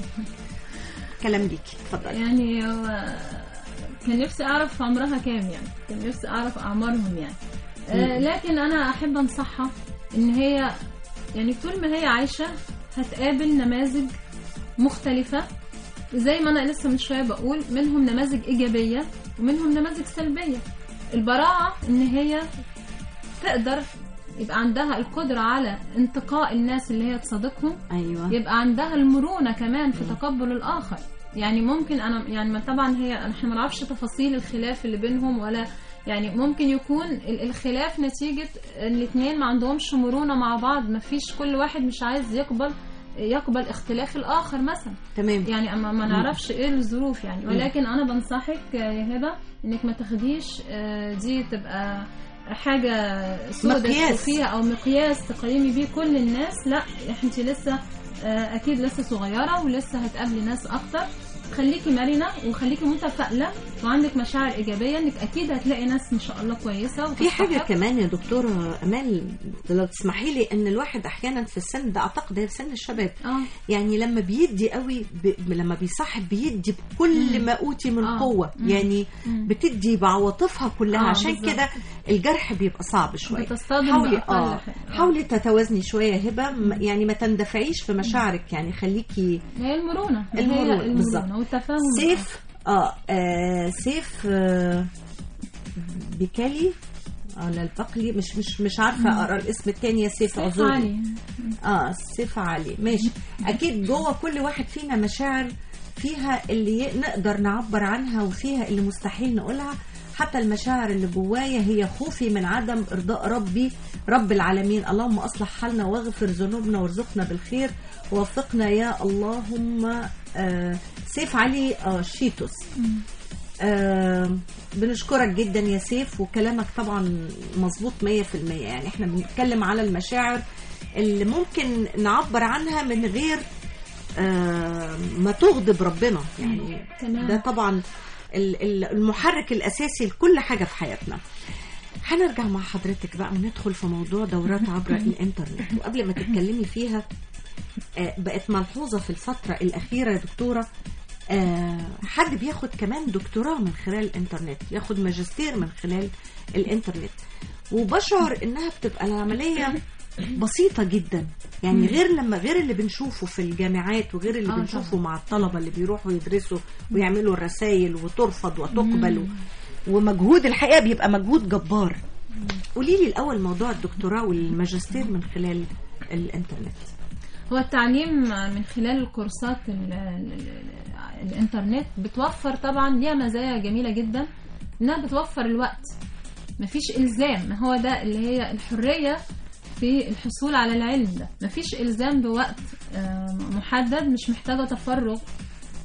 كلام ليكي اتفضلي يعني هو كان نفسي اعرف عمرها كام يعني كان نفسي اعرف اعمارهم يعني آه مم. لكن انا احب انصحها ان هي يعني طول ما هي عايشه هتقابل نماذج مختلفه زي ما انا لسه من شويه بقول منهم نماذج ايجابيه ومنهم نماذج سلبيه البراعه ان هي تقدر يبقى عندها القدره على انتقاء الناس اللي هي تصادقهم ايوه يبقى عندها المرونة كمان في تقبل الآخر يعني ممكن أنا يعني ما طبعا هي احنا ما نعرفش تفاصيل الخلاف اللي بينهم ولا يعني ممكن يكون ال- الخلاف نتيجة ان الاثنين ما عندهمش مرونة مع بعض ما فيش كل واحد مش عايز يقبل يقبل اختلاف الآخر مثلا تمام يعني اما ما مم. نعرفش ايه الظروف يعني ولكن انا بنصحك يا هبه انك ما تاخديش آه، دي تبقى حاجه سودة مقياس. تشوفيها او مقياس تقيمي بيه كل الناس لا انت لسه آه، اكيد لسه صغيره ولسه هتقابلي ناس اكتر خليكي مرنه وخليكي متفائله وعندك مشاعر ايجابيه انك اكيد هتلاقي ناس ان شاء الله كويسه في حاجة وتستحق. كمان يا دكتورة أمال لو تسمحي لي إن الواحد أحيانا في السن ده أعتقد هي في سن الشباب اه يعني لما بيدي قوي ب... لما بيصاحب بيدي بكل مم. ما أوتي من آه. قوة مم. يعني مم. بتدي بعواطفها كلها آه، عشان بالظبط. كده الجرح بيبقى صعب شوية بتصطدم حاولي بأقل اه حاجة. آه. حاولي تتوازني شوية يا هبة م- يعني ما تندفعيش في مشاعرك يعني خليكي هي المرونه هي المرونة، بالظبط. المرونه والتفاهم سيف اه, آه سيف آه بكالي على البقلي مش مش مش عارفه اقرا الاسم التاني يا سيف سيف عذوري علي اه سيف علي ماشي اكيد جوه كل واحد فينا مشاعر فيها اللي ي- نقدر نعبر عنها وفيها اللي مستحيل نقولها حتى المشاعر اللي جوايا هي خوفي من عدم ارضاء ربي رب العالمين اللهم اصلح حالنا واغفر ذنوبنا وارزقنا بالخير ووفقنا يا اللهم آه سيف علي آه شيتوس آه بنشكرك جدا يا سيف وكلامك طبعا مظبوط 100% يعني احنا بنتكلم على المشاعر اللي ممكن نعبر عنها من غير آه ما تغضب ربنا يعني تمام. ده طبعا ال- ال- المحرك الاساسي لكل حاجه في حياتنا هنرجع مع حضرتك بقى وندخل في موضوع دورات عبر الانترنت وقبل ما تتكلمي فيها آه، بقت ملحوظه في الفتره الاخيره يا دكتوره آه، حد بياخد كمان دكتوراه من خلال الانترنت ياخد ماجستير من خلال الانترنت وبشعر انها بتبقى العمليه بسيطة جدا يعني غير لما غير اللي بنشوفه في الجامعات وغير اللي آه بنشوفه طبعاً. مع الطلبة اللي بيروحوا يدرسوا ويعملوا الرسائل وترفض وتقبل و- ومجهود الحقيقة بيبقى مجهود جبار قولي لي الأول موضوع الدكتوراه والماجستير من خلال الإنترنت هو التعليم من خلال الكورسات ال ال ال الانترنت بتوفر طبعا ليها مزايا جميلة جدا انها بتوفر الوقت مفيش الزام هو ده اللي هي الحرية في الحصول على العلم ده مفيش الزام بوقت آه، محدد مش محتاجة تفرغ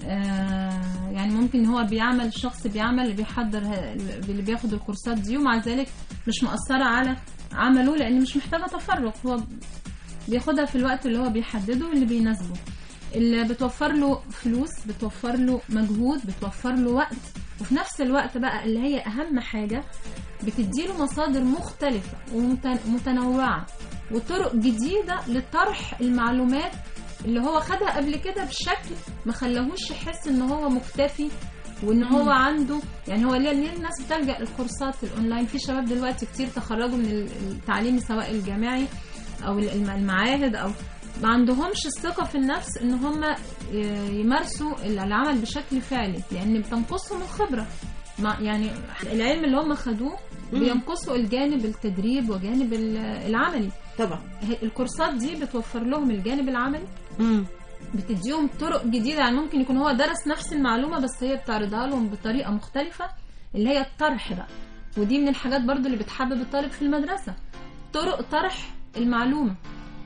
آه، يعني ممكن هو بيعمل شخص بيعمل اللي بيحضر ه- اللي بياخد الكورسات دي ومع ذلك مش مؤثرة على عمله لأن مش محتاجة تفرغ هو بياخدها في الوقت اللي هو بيحدده واللي بيناسبه اللي بتوفر له فلوس بتوفر له مجهود بتوفر له وقت وفي نفس الوقت بقى اللي هي أهم حاجة بتديله مصادر مختلفة ومتنوعة وطرق جديدة لطرح المعلومات اللي هو خدها قبل كده بشكل ما خلاهوش يحس ان هو مكتفي وان هو عنده يعني هو ليه ليه الناس بتلجأ للكورسات الاونلاين في شباب دلوقتي كتير تخرجوا من التعليم سواء الجامعي او الم- المعاهد او ما عندهمش الثقة في النفس ان هم ي- يمارسوا العمل بشكل فعلي لان بتنقصهم الخبرة مع يعني العلم اللي هم خدوه مم. بينقصوا الجانب التدريب وجانب ال- العملي طبعا الكورسات دي بتوفر لهم الجانب العملي مم. بتديهم طرق جديدة يعني ممكن يكون هو درس نفس المعلومة بس هي بتعرضها لهم بطريقة مختلفة اللي هي الطرح بقى ودي من الحاجات برضو اللي بتحبب الطالب في المدرسة طرق طرح المعلومة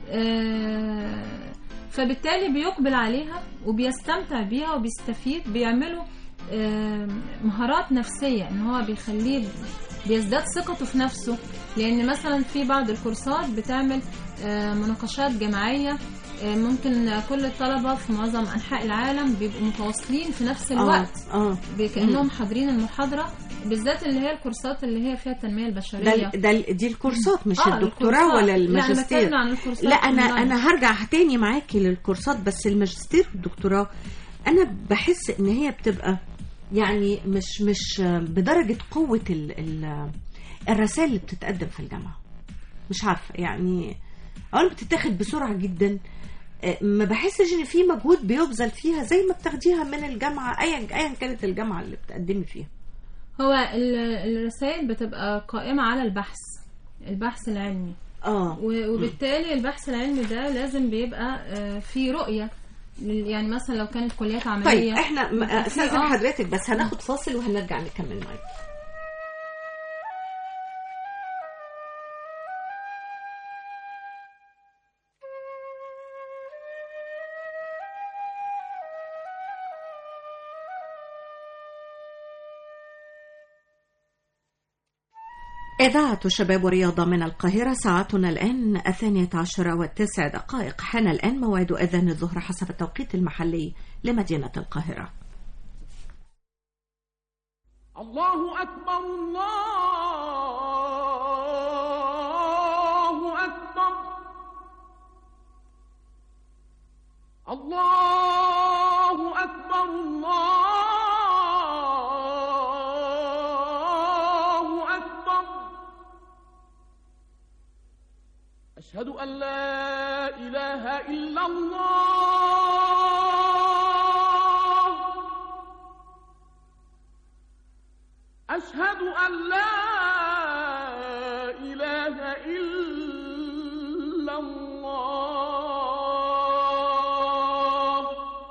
آه، فبالتالي بيقبل عليها وبيستمتع بيها وبيستفيد بيعملوا آه، مهارات نفسية ان هو بيخليه بيزداد ثقته في نفسه لان مثلا في بعض الكورسات بتعمل آه، مناقشات جماعية آه، ممكن كل الطلبة في معظم أنحاء العالم بيبقوا متواصلين في نفس الوقت اه كأنهم حاضرين المحاضرة بالذات اللي هي الكورسات اللي هي فيها التنمية البشرية ده ده دي الكورسات مش آه، الدكتوراه الكورسات. ولا لا، أنا الماجستير بتكلم عن الكورسات لا انا أونلاين. انا هرجع تاني معاكي للكورسات بس الماجستير والدكتوراه انا بحس ان هي بتبقى يعني مش مش بدرجه قوه ال ال الرسائل اللي بتتقدم في الجامعه مش عارفه يعني اولا بتتاخد بسرعه جدا آه، ما بحسش ان في مجهود بيبذل فيها زي ما بتاخديها من الجامعه ايا ايا كانت الجامعه اللي بتقدمي فيها هو ال- الرسائل بتبقى قائمة على البحث البحث العلمي اه و- وبالتالي البحث العلمي ده لازم بيبقى آه، في رؤية لل- يعني مثلا لو كانت كليات عملية طيب احنا م- بيبقى في- استاذن آه. حضرتك بس هناخد فاصل وهنرجع نكمل معاك إذاعة شباب ورياضة من القاهرة ساعتنا الآن الثانية عشرة والتسع دقائق حان الآن موعد أذان الظهر حسب التوقيت المحلي لمدينة القاهرة الله أكبر الله أكبر الله أكبر الله أكبر أشهد أن لا إله إلا الله أشهد أن لا إله إلا الله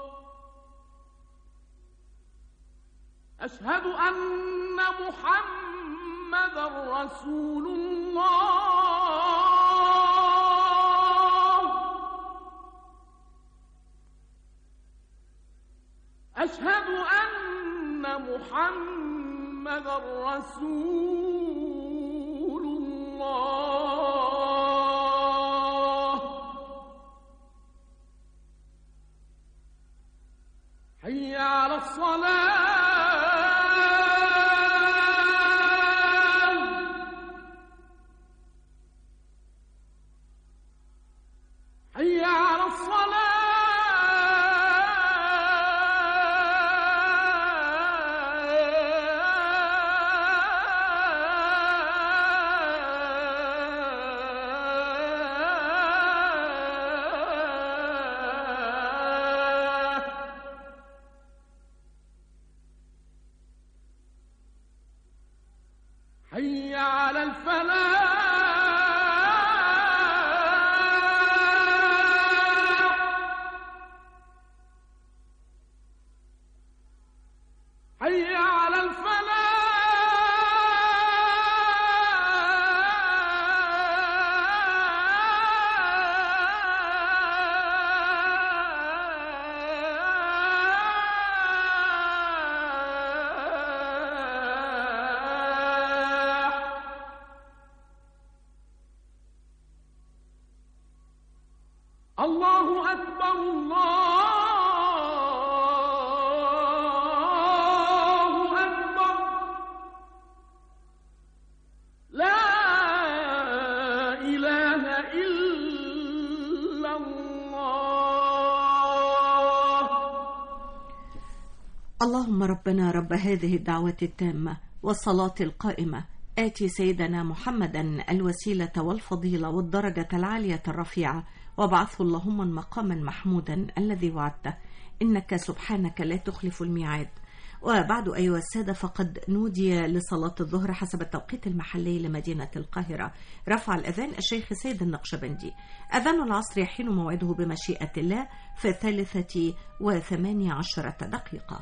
أشهد أن محمد رسول الله أشهد أن محمد رسول الله حي على الصلاة حي على الصلاة حي على الفلاح حي على الله أكبر الله أكبر لا إله إلا الله اللهم ربنا رب هذه الدعوة التامة والصلاة القائمة آتي سيدنا محمدا الوسيلة والفضيلة والدرجة العالية الرفيعة وابعثه اللهم مقاما محمودا الذي وعدته إنك سبحانك لا تخلف الميعاد وبعد أيها السادة فقد نودي لصلاة الظهر حسب التوقيت المحلي لمدينة القاهرة رفع الأذان الشيخ سيد النقشبندي أذان العصر يحين موعده بمشيئة الله في الثالثة وثمانية عشرة دقيقة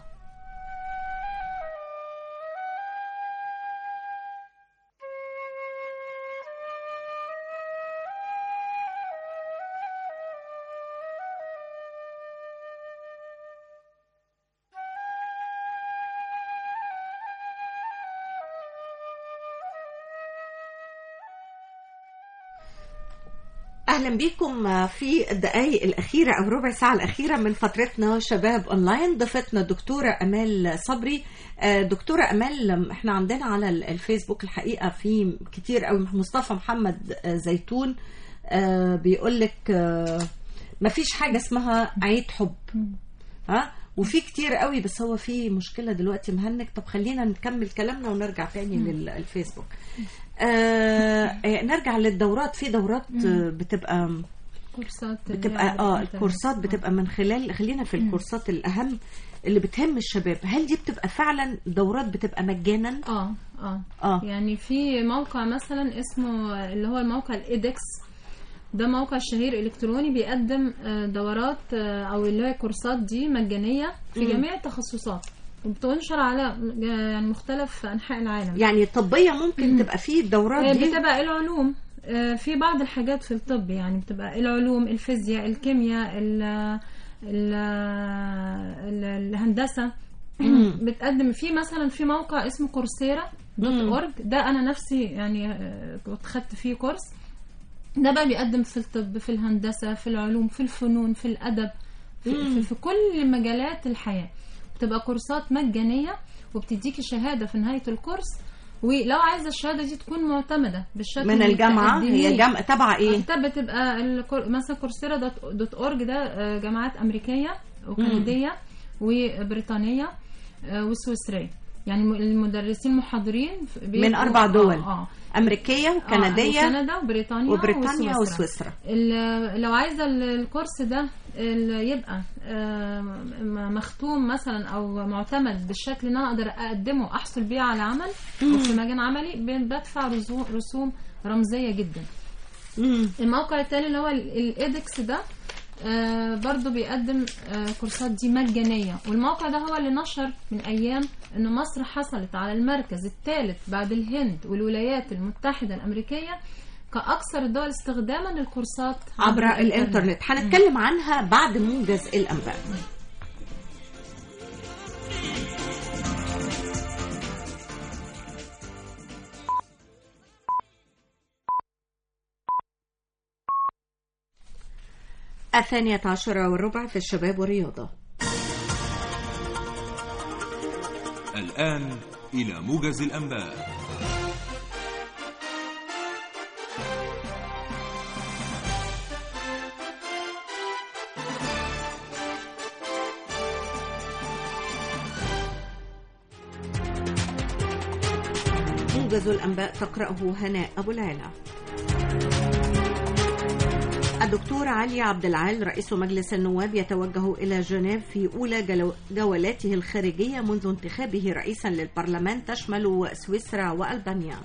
اهلا بكم في الدقائق الاخيره او ربع ساعه الاخيره من فترتنا شباب اونلاين ضيفتنا دكتوره امال صبري آه، دكتوره امال احنا عندنا على الفيسبوك الحقيقه في كتير قوي مصطفى محمد آه، زيتون بيقول لك ما فيش حاجه اسمها عيد حب ها وفي كتير قوي بس هو في مشكله دلوقتي مهنك طب خلينا نكمل كلامنا ونرجع تاني مم. للفيسبوك آه نرجع للدورات في دورات مم. آه، بتبقى كورسات اللي هي بتبقى على اه الإنترنت. الكورسات بتبقى من خلال خلينا في مم. الكورسات الاهم اللي بتهم الشباب هل دي بتبقى فعلا دورات بتبقى مجانا اه اه اه يعني في موقع مثلا اسمه اللي هو الموقع الايدكس ده موقع شهير الكتروني بيقدم آه، دورات آه، او اللي هي كورسات دي مجانيه في مم. جميع التخصصات وبتنشر على آه، يعني مختلف انحاء العالم يعني الطبيه ممكن تبقى في الدورات آه، دي بتبقى العلوم آه، في بعض الحاجات في الطب يعني بتبقى العلوم الفيزياء الكيمياء ال ال ال- الهندسه مم. بتقدم في مثلا في موقع اسمه كورسيرا دوت مم. اورج ده انا نفسي يعني آه، كنت خدت فيه كورس ده بقى بيقدم في الطب في الهندسه في العلوم في الفنون في الادب في, مم. في, في كل مجالات الحياه بتبقى كورسات مجانيه وبتديكي شهاده في نهايه الكورس ولو عايزه الشهاده دي تكون معتمده بالشكل من اللي الجامعه بتقدميه. هي جامعه تبع ايه ده بتبقى الكور... مثلا كورسيرا دوت, دوت اورج ده آه، جامعات امريكيه وكنديه وبريطانيه آه، وسويسريه يعني م- المدرسين محاضرين ف- من بيبقوا- اربع دول اه, آه. امريكيه وكنديه آه وكندا وبريطانيا وبريطانيا وسويسرا. وسويسرا ال- لو عايزه ال- الكورس ده ال- يبقى آه، م- مختوم مثلا او معتمد بالشكل ان انا اقدر اقدمه احصل بيه على عمل مم. وفي مجال عملي ب- بدفع رزو- رسوم رمزيه جدا مم. الموقع التاني اللي هو ال- الايدكس ده آه برضو بيقدم آه كورسات دي مجانية والموقع ده هو اللي نشر من أيام أن مصر حصلت على المركز الثالث بعد الهند والولايات المتحدة الأمريكية كأكثر الدول استخداما للكورسات عبر الانترنت هنتكلم عنها بعد موجز الانباء الثانية عشرة والربع في الشباب والرياضة الآن إلى موجز الأنباء موجز الأنباء تقرأه هناء أبو العلا الدكتور علي عبد العال رئيس مجلس النواب يتوجه إلى جنيف في أولى جلو- جولاته الخارجية منذ انتخابه رئيسا للبرلمان تشمل سويسرا وألبانيا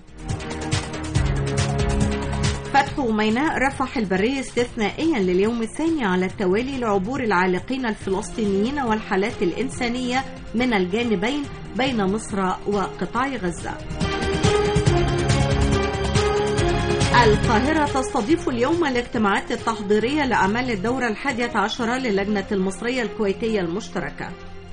فتح ميناء رفح البري استثنائيا لليوم الثاني على التوالي لعبور العالقين الفلسطينيين والحالات الإنسانية من الجانبين بين مصر وقطاع غزة القاهرة تستضيف اليوم الاجتماعات التحضيرية لأعمال الدورة الحادية عشرة للجنة المصرية الكويتية المشتركة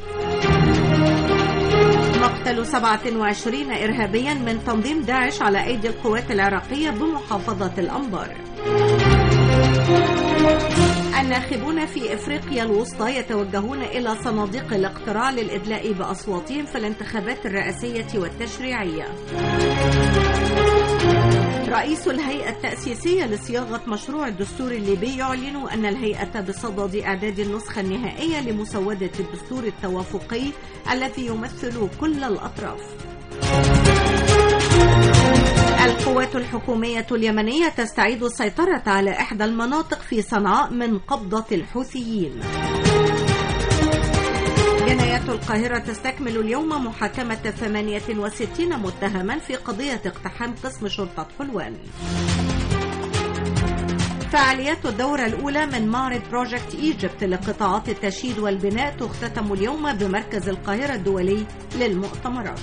مقتل 27 إرهابيا من تنظيم داعش على أيدي القوات العراقية بمحافظة الأنبار الناخبون في افريقيا الوسطى يتوجهون الى صناديق الاقتراع للادلاء باصواتهم في الانتخابات الرئاسيه والتشريعيه. رئيس الهيئة التأسيسية لصياغة مشروع الدستور الليبي يعلن أن الهيئة بصدد إعداد النسخة النهائية لمسودة الدستور التوافقي الذي يمثل كل الأطراف. القوات الحكومية اليمنية تستعيد السيطرة على إحدى المناطق في صنعاء من قبضة الحوثيين. جنايات القاهرة تستكمل اليوم محاكمة 68 متهما في قضية اقتحام قسم شرطة حلوان. فعاليات الدورة الأولى من معرض بروجكت إيجيبت لقطاعات التشييد والبناء تختتم اليوم بمركز القاهرة الدولي للمؤتمرات.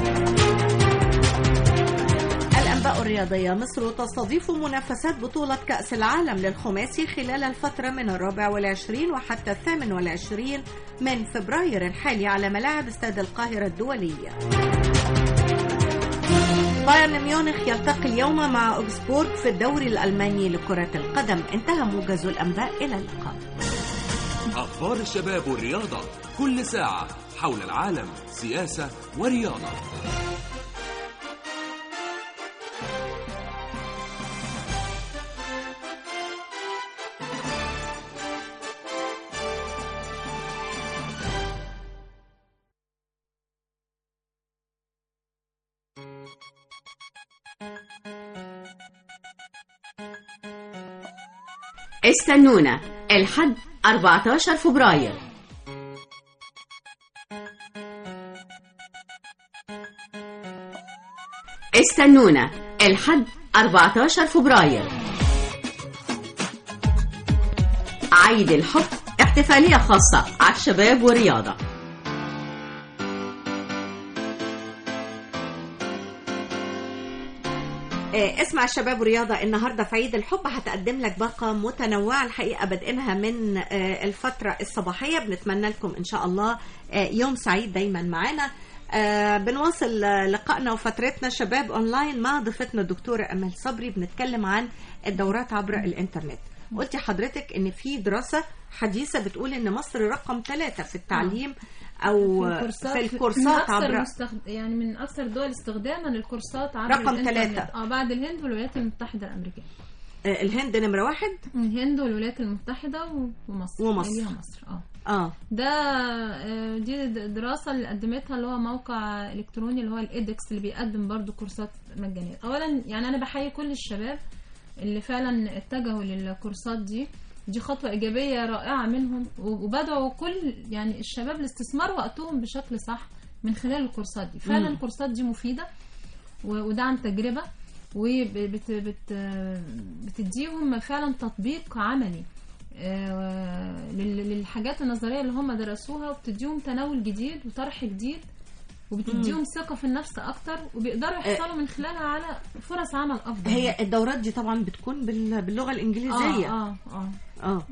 الأنباء الرياضية مصر تستضيف منافسات بطولة كأس العالم للخماسي خلال الفترة من الرابع والعشرين وحتى الثامن والعشرين من فبراير الحالي على ملاعب استاد القاهرة الدولي بايرن ميونخ يلتقي اليوم مع أوكسبورغ في الدوري الألماني لكرة القدم انتهى موجز الأنباء إلى اللقاء أخبار الشباب والرياضة كل ساعة حول العالم سياسة ورياضة استنونا الحد 14 فبراير استنونا الحد 14 فبراير عيد الحب احتفالية خاصة على الشباب والرياضة آه، اسمع الشباب ورياضة النهاردة في عيد الحب هتقدم لك باقة متنوعة الحقيقة بادئينها من آه، الفترة الصباحية بنتمنى لكم إن شاء الله آه، يوم سعيد دايما معانا آه، بنواصل آه، لقائنا وفترتنا شباب اونلاين مع ضيفتنا الدكتورة امل صبري بنتكلم عن الدورات عبر الانترنت قلتي حضرتك ان في دراسة حديثة بتقول ان مصر رقم ثلاثة في التعليم او في الكورسات في الكورسات من أكثر عبر مستخد... يعني من اكثر الدول استخداما للكورسات عبر رقم الإنترنت. ثلاثة. اه بعد الهند والولايات المتحده الامريكيه آه، الهند نمرة واحد الهند والولايات المتحده و- ومصر ومصر. يليها مصر اه اه ده آه، دي د- دراسة اللي قدمتها اللي هو موقع إلكتروني اللي هو الإيدكس اللي بيقدم برضو كورسات مجانية أولا يعني أنا بحيي كل الشباب اللي فعلا اتجهوا للكورسات دي دي خطوة إيجابية رائعة منهم و- وبدعوا كل يعني الشباب لاستثمار وقتهم بشكل صح من خلال الكورسات دي فعلا مم. الكورسات دي مفيدة و- وده عن تجربة وبت بت بتديهم فعلا تطبيق عملي آه، لل- للحاجات النظريه اللي هم درسوها وبتديهم تناول جديد وطرح جديد وبتديهم ثقه في النفس اكتر وبيقدروا يحصلوا من خلالها على فرص عمل افضل هي الدورات دي طبعا بتكون بال- باللغة الإنجليزية اه اه اه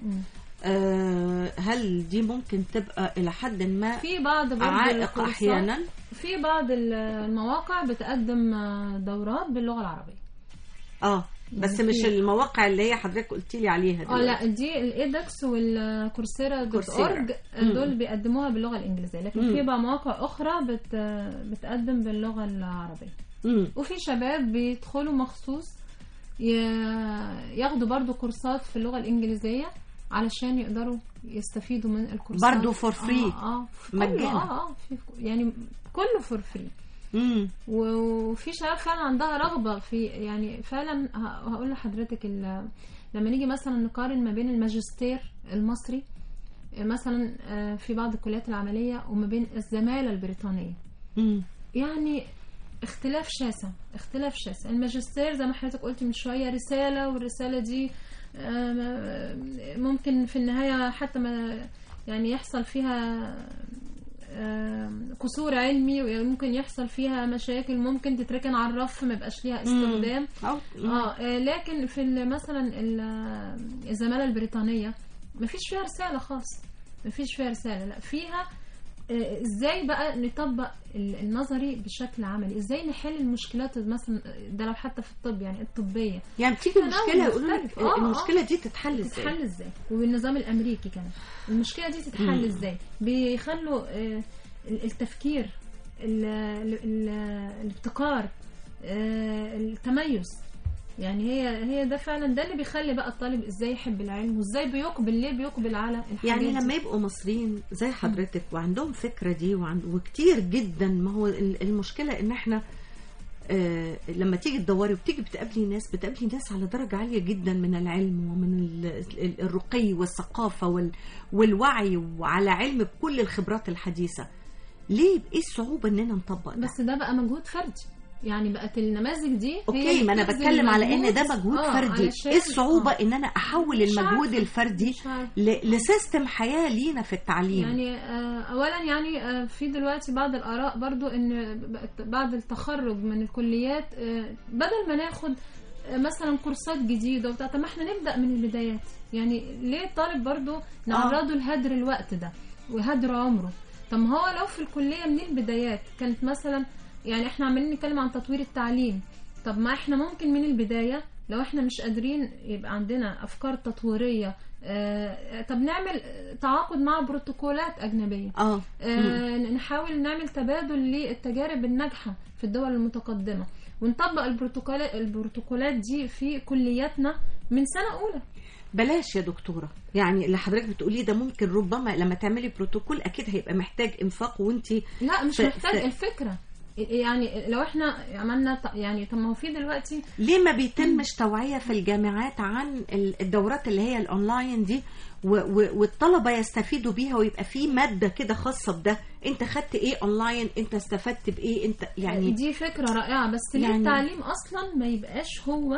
آه، هل دي ممكن تبقى إلى حد ما في بعض برضه عائق الكورسات- أحيانا في بعض المواقع بتقدم آه، دورات باللغه العربيه اه بس يعني مش في- المواقع اللي هي حضرتك قلتي لي عليها اه لا دي الايدكس والكورسيرا دوت كورسيرا. اورج مم. دول بيقدموها باللغه الانجليزيه لكن مم. في بقى مواقع اخرى بت بتقدم باللغه العربيه مم. وفي شباب بيدخلوا مخصوص ي- ياخدوا برضو كورسات في اللغه الانجليزيه علشان يقدروا يستفيدوا من الكورسات برضو for free. اه, آه في مجانا. كله اه اه في يعني كله فور فري مم. وفي شباب فعلا عندها رغبة في يعني فعلا ه- هقول لحضرتك ال- لما نيجي مثلا نقارن ما بين الماجستير المصري مثلا آه، في بعض الكليات العملية وما بين الزمالة البريطانية مم. يعني اختلاف شاسع اختلاف شاسع الماجستير زي ما حضرتك قلت من شوية رسالة والرسالة دي آه، ممكن في النهاية حتى ما يعني يحصل فيها آه، قصور علمي وممكن يحصل فيها مشاكل ممكن تتركن على الرف ما يبقاش ليها استخدام أو- مم. اه آه، لكن في ال- مثلا ال- الزمالة البريطانية ما فيش فيها رسالة خالص ما فيش فيها رسالة لا فيها آه، ازاي بقى نطبق ال- النظري بشكل عملي ازاي نحل المشكلات مثلا ده لو حتى في الطب يعني الطبيه يعني بتيجي تنوع مشكله يقولوا لك مختلف. آه، آه. المشكله دي تتحل ازاي تتحل ازاي والنظام الامريكي كمان المشكله دي مم. تتحل ازاي بيخلوا آه، ال- التفكير ال- ال- ال- الابتكار آه، التميز يعني هي هي ده فعلا ده اللي بيخلي بقى الطالب ازاي يحب العلم وازاي بيقبل ليه بيقبل على الحاجات يعني دي. لما يبقوا مصريين زي حضرتك وعندهم فكرة دي وعند وكتير جدا ما هو ال- المشكلة ان احنا آه لما تيجي تدوري وبتيجي بتقابلي ناس بتقابلي ناس على درجة عالية جدا من العلم ومن ال- ال- الرقي والثقافة وال والوعي وعلى علم بكل الخبرات الحديثة ليه ايه الصعوبة اننا نطبق ده؟ بس ده بقى مجهود فردي يعني بقت النماذج دي هي اوكي اللي ما انا بتبذل بتكلم على ان ده مجهود آه، فردي علشان- ايه الصعوبة آه. ان انا احول مش المجهود عارفة. الفردي مش عارفة. ل- لسيستم حياة لينا في التعليم يعني آه، اولا يعني آه، في دلوقتي بعض الاراء برضو ان بقت بعد التخرج من الكليات آه، بدل ما ناخد آه، مثلا كورسات جديده وبتاع طب ما احنا نبدا من البدايات يعني ليه الطالب برضو نعرضه لهدر الوقت ده وهدر عمره طب ما هو لو في الكليه من البدايات كانت مثلا يعني احنا عمالين نتكلم عن تطوير التعليم طب ما احنا ممكن من البدايه لو احنا مش قادرين يبقى عندنا افكار تطويريه آه، طب نعمل تعاقد مع بروتوكولات اجنبيه اه آه، نحاول نعمل تبادل للتجارب الناجحه في الدول المتقدمه ونطبق البروتوكولات البروتوكولات دي في كلياتنا من سنه اولى بلاش يا دكتورة يعني اللي حضرتك بتقوليه ده ممكن ربما لما تعملي بروتوكول اكيد هيبقى محتاج انفاق وانت لا مش ف- محتاج ف- الفكره يعني لو احنا عملنا ط- يعني طب ما هو في دلوقتي ليه ما بيتمش توعية في الجامعات عن ال- الدورات اللي هي الاونلاين دي و- و- والطلبة يستفيدوا بيها ويبقى في مادة كده خاصة بده انت خدت ايه اونلاين انت استفدت بايه انت يعني دي فكرة رائعة بس ليه يعني- التعليم أصلا ما يبقاش هو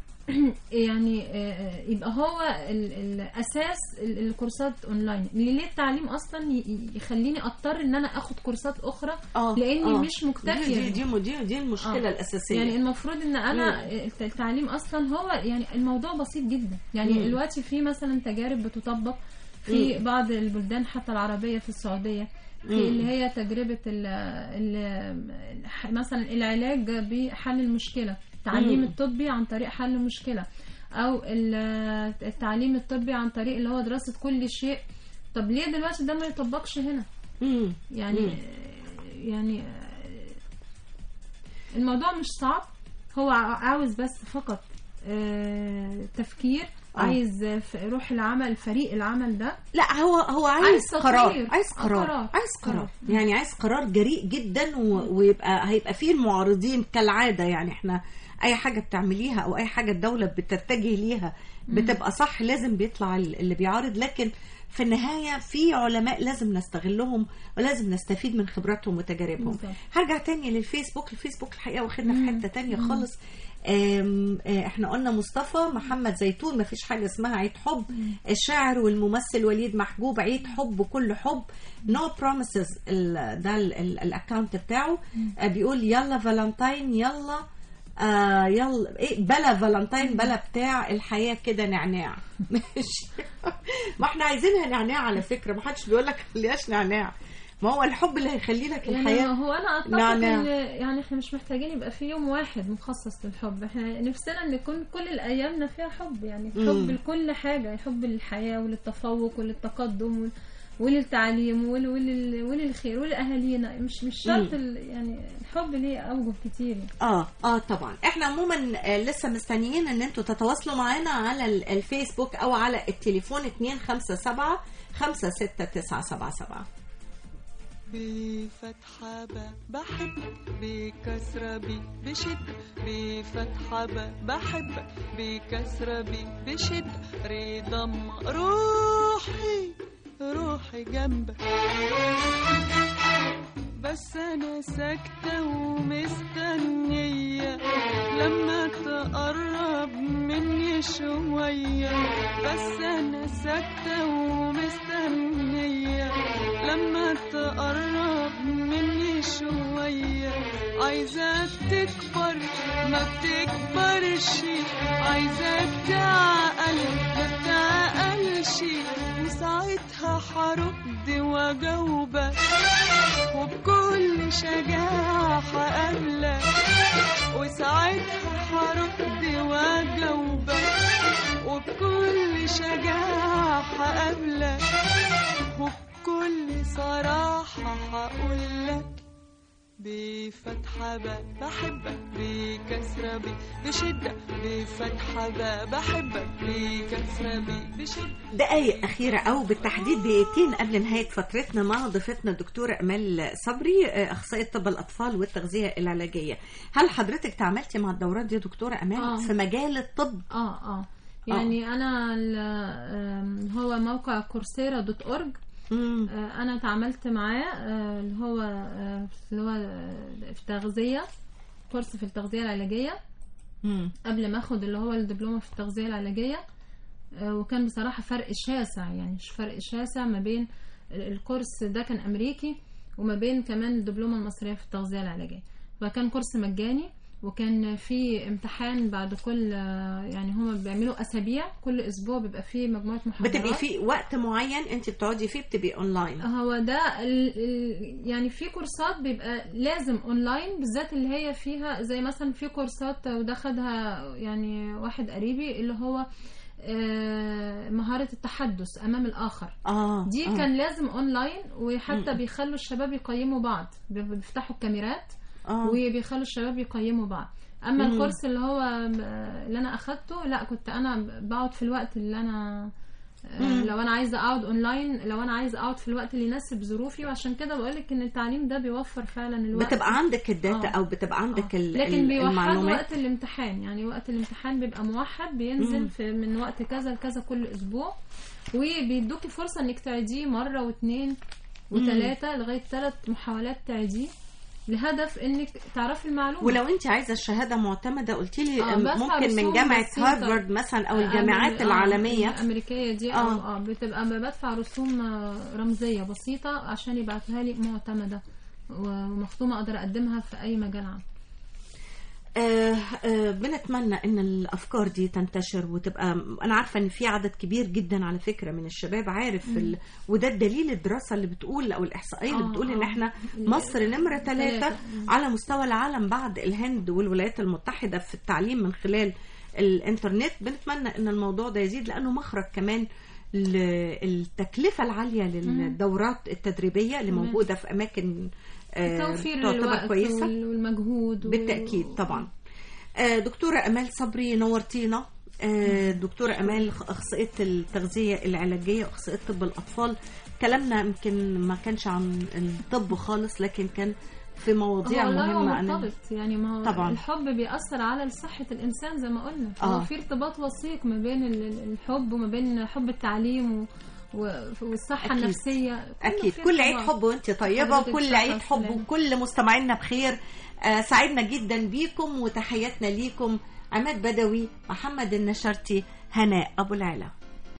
يعني آه، يبقى هو ال- الأساس ال- الكورسات أونلاين ليه التعليم أصلا ي- يخليني أضطر إن أنا أخد كورسات أخرى آه، لأني آه. مش مكتفية دي دي دي, دي, دي المشكلة آه. الأساسية يعني المفروض ان انا مم. الت- التعليم اصلا هو يعني الموضوع بسيط جدا يعني مم. دلوقتي في مثلا تجارب بتطبق في مم. بعض البلدان حتى العربيه في السعوديه في مم. اللي هي تجربه ال ال مثلا العلاج بحل المشكله التعليم مم. الطبي عن طريق حل المشكله او ال- التعليم الطبي عن طريق اللي هو دراسه كل شيء طب ليه دلوقتي ده ما يطبقش هنا مم. يعني مم. يعني الموضوع مش صعب هو ع- عاوز بس فقط آه، تفكير آه. عايز ف- روح العمل فريق العمل ده لا هو هو عايز, عايز قرار تطوير. عايز آه، قرار قرار. عايز قرار قرار. يعني عايز قرار جريء جدا و... ويبقى هيبقى فيه المعارضين كالعاده يعني احنا اي حاجه بتعمليها او اي حاجه الدوله بتتجه ليها بتبقى صح لازم بيطلع ال- اللي بيعارض لكن في النهايه في علماء لازم نستغلهم ولازم نستفيد من خبراتهم وتجاربهم بالظبط. هرجع تاني للفيسبوك الفيسبوك الحقيقه واخدنا في حته تانية خالص آم، آه، احنا قلنا مصطفى محمد زيتون مفيش حاجه اسمها عيد حب الشاعر والممثل وليد محجوب عيد حب كل حب نو بروميسز ده ال- ال- الاكونت بتاعه آه، بيقول يلا فالنتاين يلا آه يلا ايه بلا فالنتاين بلا بتاع الحياه كده نعناع ماشي ما احنا عايزينها نعناع على فكره ما حدش بيقول لك خليهاش نعناع ما هو الحب اللي هيخلي لك يعني الحياه هو انا اعتقد نعناع. ان يعني احنا مش محتاجين يبقى في يوم واحد مخصص للحب احنا نفسنا ان يكون كل الايامنا فيها حب يعني مم. حب لكل حاجه حب للحياه وللتفوق وللتقدم وال- وللتعليم ول- ولل- وللخير ولأهالينا مش مش شرط مم. ال- يعني الحب ليه اوجه كتير يعني. اه اه طبعا احنا عموما آه، لسه مستنيين ان انتوا تتواصلوا معانا على ال- الفيسبوك او على التليفون 257 56977 بفتحة ب بحبك بكسرة ب بشدة بفتحة ب بحبك بكسرة ب بشدة رضا م- روحي روحي جنبك بس انا ساكتة ومستنية لما تقرب مني شوية بس انا ساكتة ومستنية لما تقرب مني شوية عايزاك تكبر ما بتكبرش عايزاك تعقل ما بتعقلش وساعتها هرد واجاوبك وبكل شجاعة هقابلك وساعتها هرد واجاوبك وبكل شجاعة هقابلك وبكل صراحة هقولك بفتحة ب بحبك بكسرة ب بشدة بفتحة ب بحبك بكسرة ب بشدة دقايق أخيرة أو بالتحديد دقيقتين قبل نهاية فترتنا مع ضيفتنا الدكتورة أمال صبري آه، أخصائية طب الأطفال والتغذية العلاجية هل حضرتك تعاملتي مع الدورات دي يا دكتورة أمال آه. في مجال الطب اه اه يعني انا ال- آم، هو موقع كورسيرا دوت اورج انا اتعاملت معاه آه، اللي هو آه، اللي هو آه، في تغذيه كورس في التغذيه العلاجيه قبل ما اخد اللي هو الدبلومه في التغذيه العلاجيه آه، وكان بصراحه فرق شاسع يعني مش فرق شاسع ما بين ال- الكورس ده كان امريكي وما بين كمان الدبلومه المصريه في التغذيه العلاجيه فكان كورس مجاني وكان في امتحان بعد كل آه، يعني هما بيعملوا اسابيع كل اسبوع بيبقى فيه مجموعه محاضرات بتبقي في وقت معين أنت بتقعدي فيه بتبقي أونلاين هو ده ال- ال- يعني في كورسات بيبقى لازم اونلاين بالذات اللي هي فيها زي مثلا في كورسات وده خدها يعني واحد قريبي اللي هو آه، مهارة التحدث أمام الآخر آه دي آه. كان لازم اونلاين وحتى مم. بيخلوا الشباب يقيموا بعض بي- بيفتحوا الكاميرات آه. وبيخلوا الشباب يقيموا بعض اما مم. الكورس اللي هو آه، اللي انا اخدته لا كنت انا بقعد في الوقت اللي انا آه، مم. لو انا عايزه اقعد اونلاين لو انا عايزه اقعد في الوقت اللي يناسب ظروفي وعشان كده بقولك ان التعليم ده بيوفر فعلا الوقت بتبقى عندك الداتا آه. أو بتبقى عندك ال- لكن ال- بيوحد المعلومات وقت الامتحان يعني وقت الامتحان بيبقى موحد بينزل مم. في من وقت كذا لكذا كل اسبوع وبيدوكي فرصه انك تعيديه مره واثنين وثلاثه لغايه ثلاث محاولات تعيديه لهدف انك تعرفي المعلومه ولو انت عايزه الشهاده معتمده قلتي لي آه، بدفع ممكن من رسوم جامعه بسيطة. هارفارد مثلا او آه، الجامعات آه، العالميه الامريكيه دي آه. اه اه بتبقى بدفع رسوم آه، رمزيه بسيطه عشان يبعتها لي معتمده ومختومه اقدر اقدمها في اي مجال عام آه آه بنتمنى ان الافكار دي تنتشر وتبقى انا عارفه ان في عدد كبير جدا على فكره من الشباب عارف مم. ال... وده الدليل الدراسه اللي بتقول او الاحصائيه اللي آه، بتقول ان آه. احنا ال- مصر نمره ثلاثه ثلاثة. على مستوى العالم بعد الهند والولايات المتحده في التعليم من خلال الانترنت بنتمنى ان الموضوع ده يزيد لانه مخرج كمان للتكلفه العاليه للدورات التدريبيه اللي تمام. موجوده في اماكن آه، توفير تعتبر الوقت كويسه وال- والمجهود و- بالتأكيد طبعا آه، دكتورة أمال صبري نورتينا آه، دكتورة أمال أخصائية التغذية العلاجية وأخصائية طب الأطفال كلامنا يمكن ما كانش عن الطب خالص لكن كان في مواضيع هو والله هو مهمة أنا مرتبط يعني ما هو طبعاً. الحب بيأثر على صحة الإنسان زي ما قلنا آه. هو في ارتباط وثيق ما بين ال- ال- الحب وما بين حب التعليم و... و- والصحة أكيد. النفسية كله أكيد فيه كل عيد ارتباط. حب وأنت طيبة حضرتك وكل صحة عيد حب وسلامة. وكل مستمعينا بخير آه، سعدنا جدا بيكم وتحياتنا ليكم عماد بدوي محمد النشرتي هناء أبو العلا